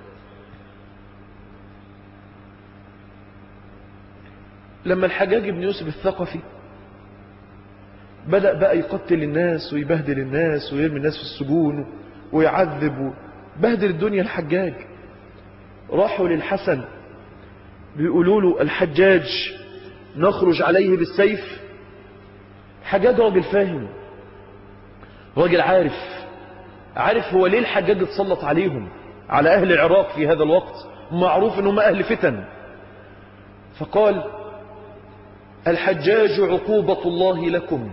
لما الحجاج بن يوسف الثقفي بدأ بقى يقتل الناس ويبهدل الناس ويرمي الناس في السجون ويعذب بهدل الدنيا الحجاج راحوا للحسن بيقولوا له الحجاج نخرج عليه بالسيف حجاج راجل فاهم راجل عارف عارف هو ليه الحجاج اتسلط عليهم على أهل العراق في هذا الوقت معروف أنهم أهل فتن فقال الحجاج عقوبة الله لكم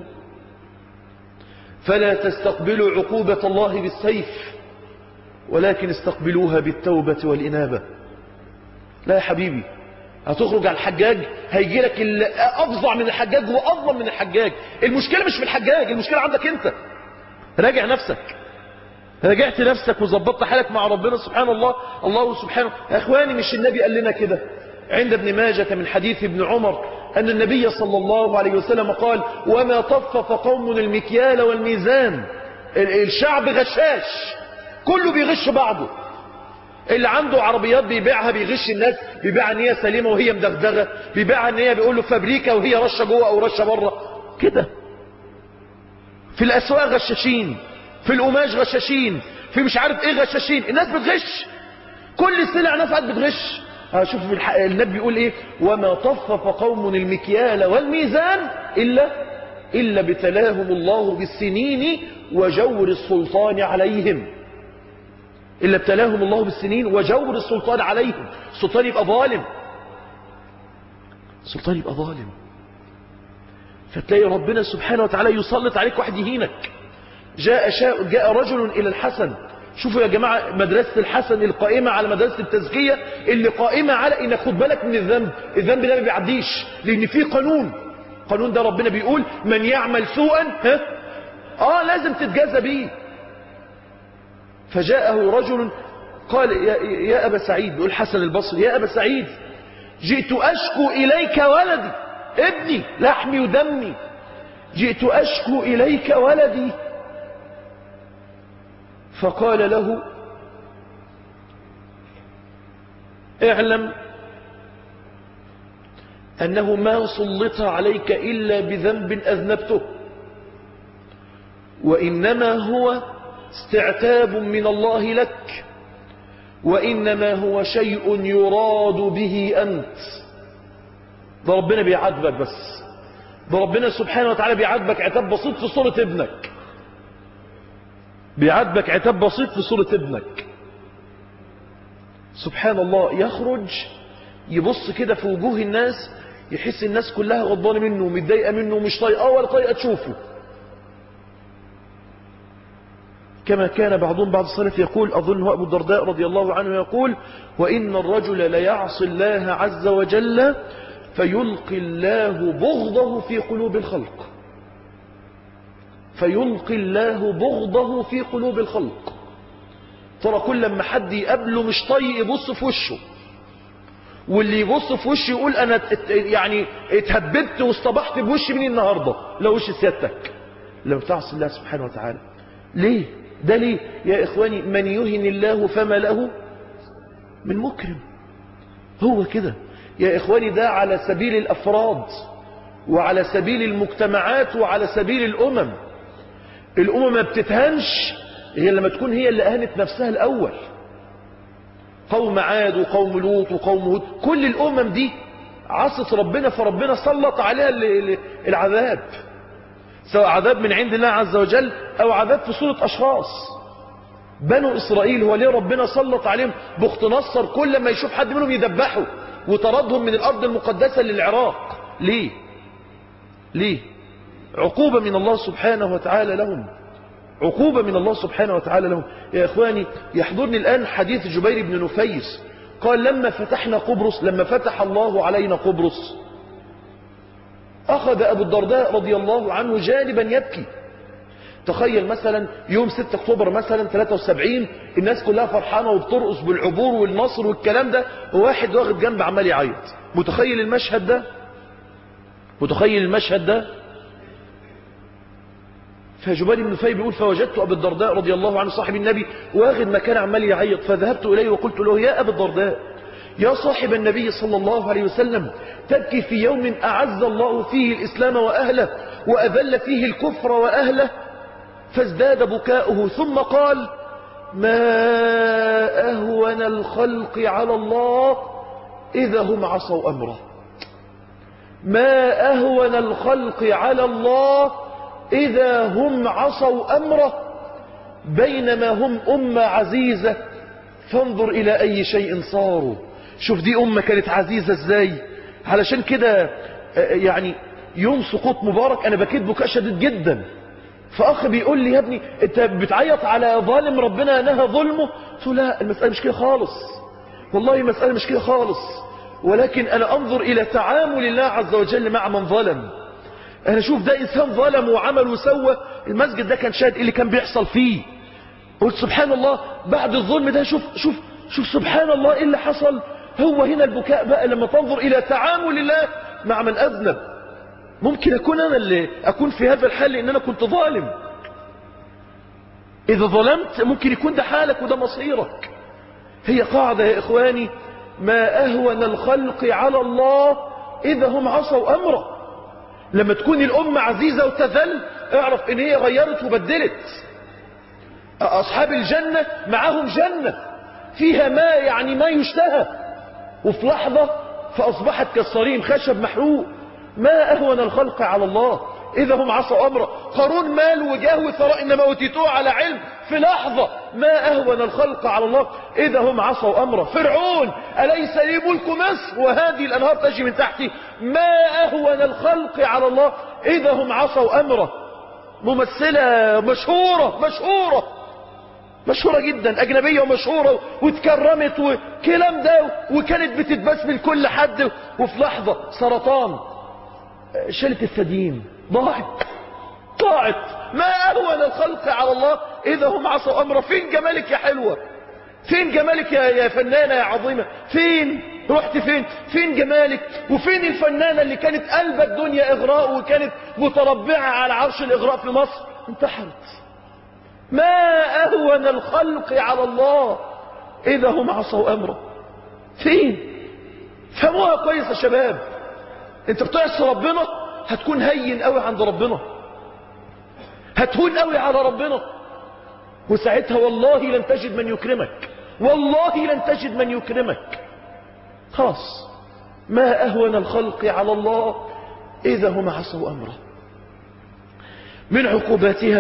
فلا تستقبلوا عقوبة الله بالسيف ولكن استقبلوها بالتوبة والإنابة لا يا حبيبي هتخرج على الحجاج هيجي لك أفظع من الحجاج وأظلم من الحجاج المشكلة مش في الحجاج المشكلة عندك أنت راجع نفسك راجعت نفسك وظبطت حالك مع ربنا سبحان الله الله سبحانه يا اخواني مش النبي قال لنا كده عند ابن ماجة من حديث ابن عمر أن النبي صلى الله عليه وسلم قال وما طفف قوم المكيال والميزان الشعب غشاش كله بيغش بعضه اللي عنده عربيات بيبيعها بيغش الناس بيبيعها ان هي سليمه وهي مدغدغه بيبيعها ان هي بيقول له فابريكا وهي رشه جوه او رشه بره كده في الاسواق غشاشين في القماش غشاشين في مش عارف ايه غشاشين الناس بتغش كل السلع نفعت بتغش شوف النبي بيقول ايه وما طفف قوم المكيال والميزان الا الا ابتلاهم الله بالسنين وجور السلطان عليهم إلا ابتلاهم الله بالسنين وجور السلطان عليهم السلطان يبقى ظالم السلطان يبقى ظالم فتلاقي ربنا سبحانه وتعالى يسلط عليك واحد يهينك جاء, شاء جاء رجل إلى الحسن شوفوا يا جماعة مدرسة الحسن القائمة على مدرسة التزكية اللي قائمة على إن خد بالك من الذنب الذنب ده ما بيعديش لأن في قانون قانون ده ربنا بيقول من يعمل سوءا ها آه لازم تتجازى بيه فجاءه رجل قال يا, يا أبا سعيد بيقول حسن البصري يا أبا سعيد جئت أشكو إليك ولدي ابني لحمي ودمي جئت أشكو إليك ولدي فقال له اعلم أنه ما سلط عليك إلا بذنب أذنبته وإنما هو استعتاب من الله لك وإنما هو شيء يراد به أنت ده ربنا بيعاتبك بس ده ربنا سبحانه وتعالى بيعاتبك عتاب بسيط في صورة ابنك بيعاتبك عتاب بسيط في صورة ابنك سبحان الله يخرج يبص كده في وجوه الناس يحس الناس كلها غضبانه منه ومتضايقه منه ومش طايقاه ولا طايقه تشوفه كما كان بعضهم بعض السلف يقول أظن هو أبو الدرداء رضي الله عنه يقول وإن الرجل ليعصي الله عز وجل فيلقي الله بغضه في قلوب الخلق فيلقي الله بغضه في قلوب الخلق ترى كل لما حد يقابله مش طايق يبص في وشه واللي يبص في وشه يقول انا يعني اتهببت واصطبحت بوشي من النهارده لو وش سيادتك لو تعصي الله سبحانه وتعالى ليه ده ليه يا إخواني من يهن الله فما له من مكرم هو كده يا إخواني ده على سبيل الأفراد وعلى سبيل المجتمعات وعلى سبيل الأمم الأمم ما بتتهنش غير لما تكون هي اللي أهنت نفسها الأول قوم عاد وقوم لوط وقوم هود كل الأمم دي عصت ربنا فربنا سلط عليها العذاب سواء عذاب من عند الله عز وجل أو عذاب في صورة أشخاص بنو إسرائيل هو ليه ربنا سلط عليهم بخت نصر كل ما يشوف حد منهم يذبحه وطردهم من الأرض المقدسة للعراق ليه ليه عقوبة من الله سبحانه وتعالى لهم عقوبة من الله سبحانه وتعالى لهم يا إخواني يحضرني الآن حديث جبير بن نفيس قال لما فتحنا قبرص لما فتح الله علينا قبرص أخذ أبو الدرداء رضي الله عنه جانبا يبكي تخيل مثلا يوم 6 اكتوبر مثلا 73 الناس كلها فرحانة وبترقص بالعبور والنصر والكلام ده وواحد واخد جنب عمال يعيط متخيل المشهد ده متخيل المشهد ده فجبال بن نفيل بيقول فوجدت أبو الدرداء رضي الله عنه صاحب النبي واخد مكان عمال يعيط فذهبت إليه وقلت له يا أبو الدرداء يا صاحب النبي صلى الله عليه وسلم تبكي في يوم أعز الله فيه الإسلام وأهله وأذل فيه الكفر وأهله فازداد بكاؤه ثم قال ما أهون الخلق على الله إذا هم عصوا أمره ما أهون الخلق على الله إذا هم عصوا أمره بينما هم أمة عزيزة فانظر إلى أي شيء صاروا شوف دي أمة كانت عزيزة ازاي علشان كده آه، يعني يوم سقوط مبارك أنا بكيت بكاء شديد جدا فأخ بيقول لي يا ابني أنت بتعيط على ظالم ربنا نهى ظلمه قلت له لا المسألة مش كده خالص والله المسألة مش كده خالص ولكن أنا أنظر إلى تعامل الله عز وجل مع من ظلم أنا شوف ده إنسان ظلم وعمل وسوى المسجد ده كان شاهد إيه اللي كان بيحصل فيه قلت سبحان الله بعد الظلم ده شوف شوف شوف سبحان الله إيه اللي حصل هو هنا البكاء بقى لما تنظر إلى تعامل الله مع من أذنب ممكن أكون أنا اللي أكون في هذا الحال لأن أنا كنت ظالم إذا ظلمت ممكن يكون ده حالك وده مصيرك هي قاعدة يا إخواني ما أهون الخلق على الله إذا هم عصوا أمره لما تكون الأمة عزيزة وتذل اعرف إن هي غيرت وبدلت أصحاب الجنة معهم جنة فيها ما يعني ما يشتهى وفي لحظة فأصبحت كالصريم خشب محروق ما أهون الخلق على الله إذا هم عصوا أمره قارون مال وجاه وثراء إنما أوتيتوه على علم في لحظة ما أهون الخلق على الله إذا هم عصوا أمره فرعون أليس لي ملك مصر وهذه الأنهار تجري من تحتي ما أهون الخلق على الله إذا هم عصوا أمره ممثلة مشهورة مشهورة مشهورة جدا أجنبية ومشهورة واتكرمت وكلام ده وكانت بتتبس من كل حد وفي لحظة سرطان شلت الثديين ضاعت ضاعت ما أهون الخلق على الله إذا هم عصوا أمره فين جمالك يا حلوة فين جمالك يا, يا فنانة يا عظيمة فين رحت فين فين جمالك وفين الفنانة اللي كانت قلب الدنيا إغراء وكانت متربعة على عرش الإغراء في مصر انتحرت ما أهون الخلق على الله إذا هم عصوا أمره فين فهموها كويس يا شباب انت بتعصي ربنا هتكون هين قوي عند ربنا هتهون قوي على ربنا وساعتها والله لن تجد من يكرمك والله لن تجد من يكرمك خلاص ما أهون الخلق على الله إذا هم عصوا أمره من عقوباتها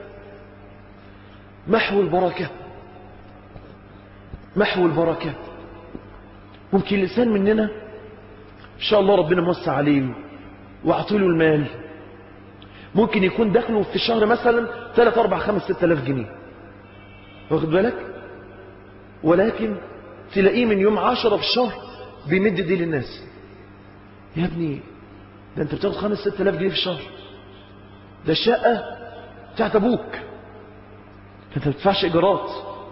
محو البركة محو البركة ممكن الإنسان مننا إن شاء الله ربنا موسع عليه واعطيله المال ممكن يكون دخله في الشهر مثلا 3 4 5 6000 جنيه واخد بالك ولكن تلاقيه من يوم 10 في الشهر بيمد دي للناس يا ابني ده انت بتاخد 5 6000 جنيه في الشهر ده الشقه بتاعت ابوك انت ما بتدفعش ايجارات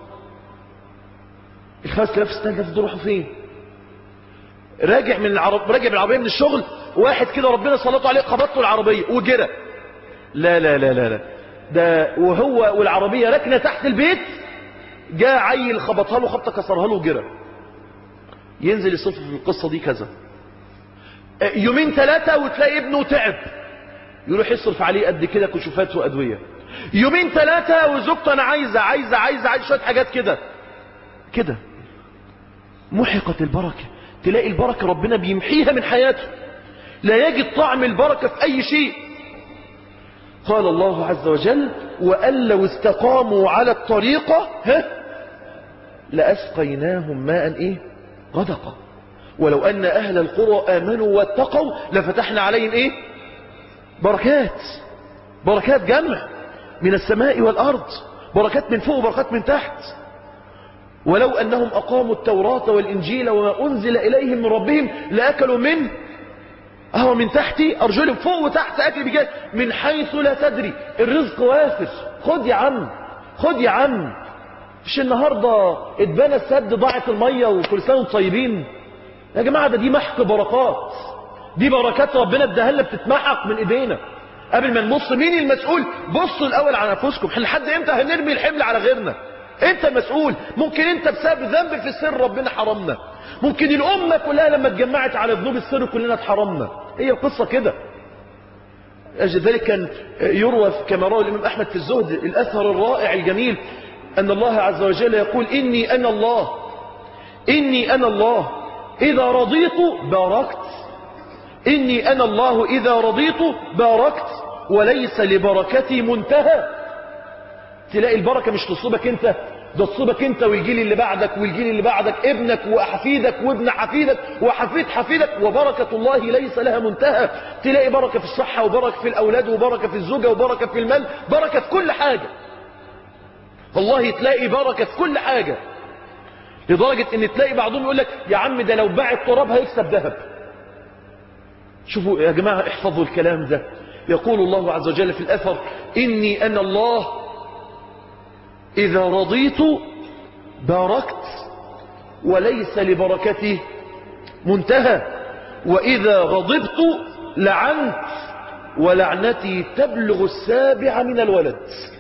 ال 5000 6000 دول راحوا فين راجع من العرب راجع بالعربيه من الشغل واحد كده ربنا سلطه عليه خبطته العربيه وجرى لا لا لا لا لا ده وهو والعربيه راكنه تحت البيت جاء عيل خبطها له خبطه كسرها له وجرى ينزل يصف في القصه دي كذا يومين ثلاثه وتلاقي ابنه تعب يروح يصرف عليه قد كده كشوفات وادويه يومين ثلاثه وزوجته انا عايزه عايزه عايزه عايزه شويه حاجات كده كده محقت البركه تلاقي البركة ربنا بيمحيها من حياته لا يجد طعم البركة في أي شيء قال الله عز وجل وأن لو استقاموا على الطريقة ها لأسقيناهم ماء إيه غدقا ولو أن أهل القرى آمنوا واتقوا لفتحنا عليهم إيه بركات بركات جمع من السماء والأرض بركات من فوق وبركات من تحت ولو أنهم أقاموا التوراة والإنجيل وما أنزل إليهم من ربهم لأكلوا من أهو من تحت أرجلهم فوق وتحت أكل بجد من حيث لا تدري الرزق وافر خد يا عم خد يا عم مش النهاردة اتبنى السد ضاعت المية وكل سنة وانتم طيبين يا جماعة ده دي محق بركات دي بركات ربنا اداها لنا بتتمحق من ايدينا قبل ما نبص مين المسؤول بصوا الاول على انفسكم احنا لحد امتى هنرمي الحمل على غيرنا انت مسؤول ممكن انت بسبب ذنب في السر ربنا حرمنا ممكن الامة كلها لما اتجمعت على ذنوب السر كلنا اتحرمنا هي القصة كده أجل ذلك كان يروى كما روى الإمام أحمد في الزهد الأثر الرائع الجميل أن الله عز وجل يقول إني أنا الله إني أنا الله إذا رضيت باركت إني أنا الله إذا رضيت باركت وليس لبركتي منتهى تلاقي البركة مش تصيبك انت ده تصيبك انت والجيل اللي بعدك والجيل اللي بعدك ابنك وحفيدك وابن حفيدك وحفيد حفيدك وبركة الله ليس لها منتهى تلاقي بركة في الصحة وبركة في الأولاد وبركة في الزوجة وبركة في المال بركة في كل حاجة والله تلاقي بركة في كل حاجة لدرجة ان تلاقي بعضهم يقول لك يا عم ده لو باع التراب هيكسب ذهب شوفوا يا جماعة احفظوا الكلام ده يقول الله عز وجل في الأثر إني أنا الله إذا رضيت باركت وليس لبركتي منتهى وإذا غضبت لعنت ولعنتي تبلغ السابع من الولد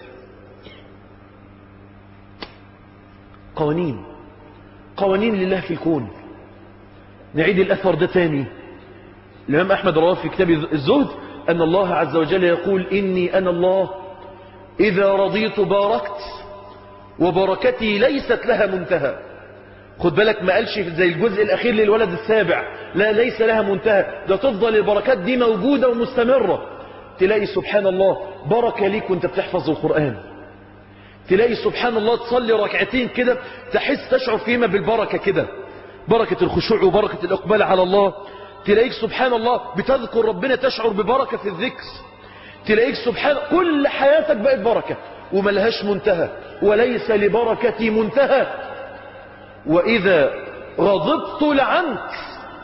قوانين قوانين لله في الكون نعيد الأثر ده تاني الإمام أحمد رواه في كتاب الزهد أن الله عز وجل يقول إني أنا الله إذا رضيت باركت وبركتي ليست لها منتهى خد بالك ما قالش زي الجزء الأخير للولد السابع لا ليس لها منتهى ده تفضل البركات دي موجودة ومستمرة تلاقي سبحان الله بركة ليك وانت بتحفظ القرآن تلاقي سبحان الله تصلي ركعتين كده تحس تشعر فيما بالبركة كده بركة الخشوع وبركة الإقبال على الله تلاقيك سبحان الله بتذكر ربنا تشعر ببركة في الذكر تلاقيك سبحان كل حياتك بقت بركة وملهاش منتهى وليس لبركتي منتهى وإذا غضبت لعنت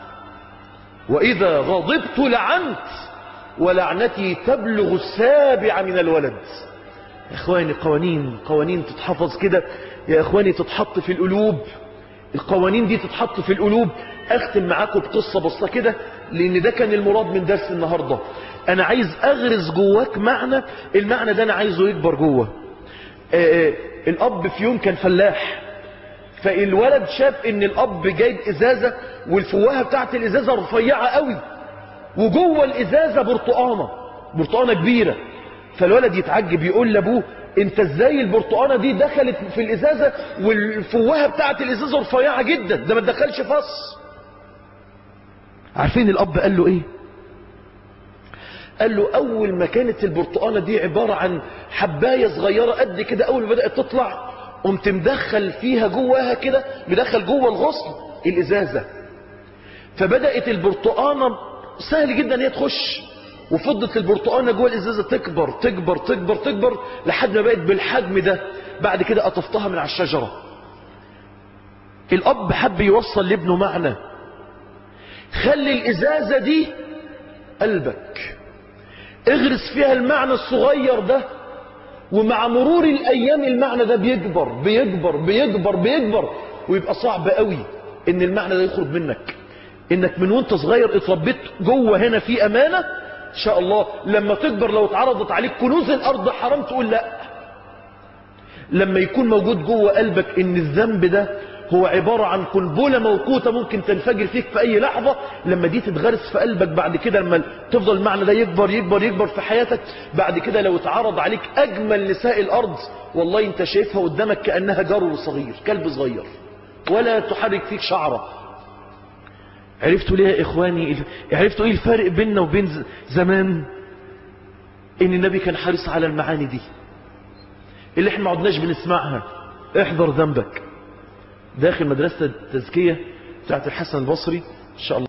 وإذا غضبت لعنت ولعنتي تبلغ السابع من الولد يا إخواني قوانين قوانين تتحفظ كده يا إخواني تتحط في القلوب القوانين دي تتحط في القلوب أختم معاكم بقصة بسيطة كده لأن ده كان المراد من درس النهاردة أنا عايز أغرز جواك معنى المعنى ده أنا عايزه يكبر جوه آه، آه، الأب في يوم كان فلاح فالولد شاف ان الاب جايب ازازة والفواهة بتاعت الازازة رفيعة قوي وجوه الازازة برتقانة برتقانة كبيرة فالولد يتعجب يقول لابوه انت ازاي البرتقانة دي دخلت في الازازة والفواهة بتاعت الازازة رفيعة جدا ده ما تدخلش فص عارفين الاب قال له ايه قال له اول ما كانت البرتقانة دي عبارة عن حباية صغيرة قد كده اول ما بدأت تطلع قمت مدخل فيها جواها كده مدخل جوه الغصن الازازة فبدأت البرتقانة سهل جدا ان هي تخش وفضت البرتقانة جوه الازازة تكبر تكبر تكبر تكبر لحد ما بقت بالحجم ده بعد كده قطفتها من على الشجرة الاب حب يوصل لابنه معنى خلي الازازة دي قلبك اغرس فيها المعنى الصغير ده ومع مرور الايام المعنى ده بيكبر بيكبر بيكبر بيكبر ويبقى صعب قوي ان المعنى ده يخرج منك انك من وانت صغير اتربيت جوه هنا في امانة ان شاء الله لما تكبر لو اتعرضت عليك كنوز الارض حرام تقول لا لما يكون موجود جوه قلبك ان الذنب ده هو عبارة عن قنبلة موقوتة ممكن تنفجر فيك في اي لحظة لما دي تتغرس في قلبك بعد كده لما تفضل المعنى ده يكبر يكبر يكبر في حياتك بعد كده لو اتعرض عليك اجمل نساء الارض والله انت شايفها قدامك كأنها جرو صغير كلب صغير ولا تحرك فيك شعرة عرفتوا ليه يا اخواني عرفتوا ايه الفرق بيننا وبين زمان ان النبي كان حريص على المعاني دي اللي احنا ما عدناش بنسمعها احذر ذنبك داخل مدرسة التزكية بتاعت الحسن البصري ان شاء الله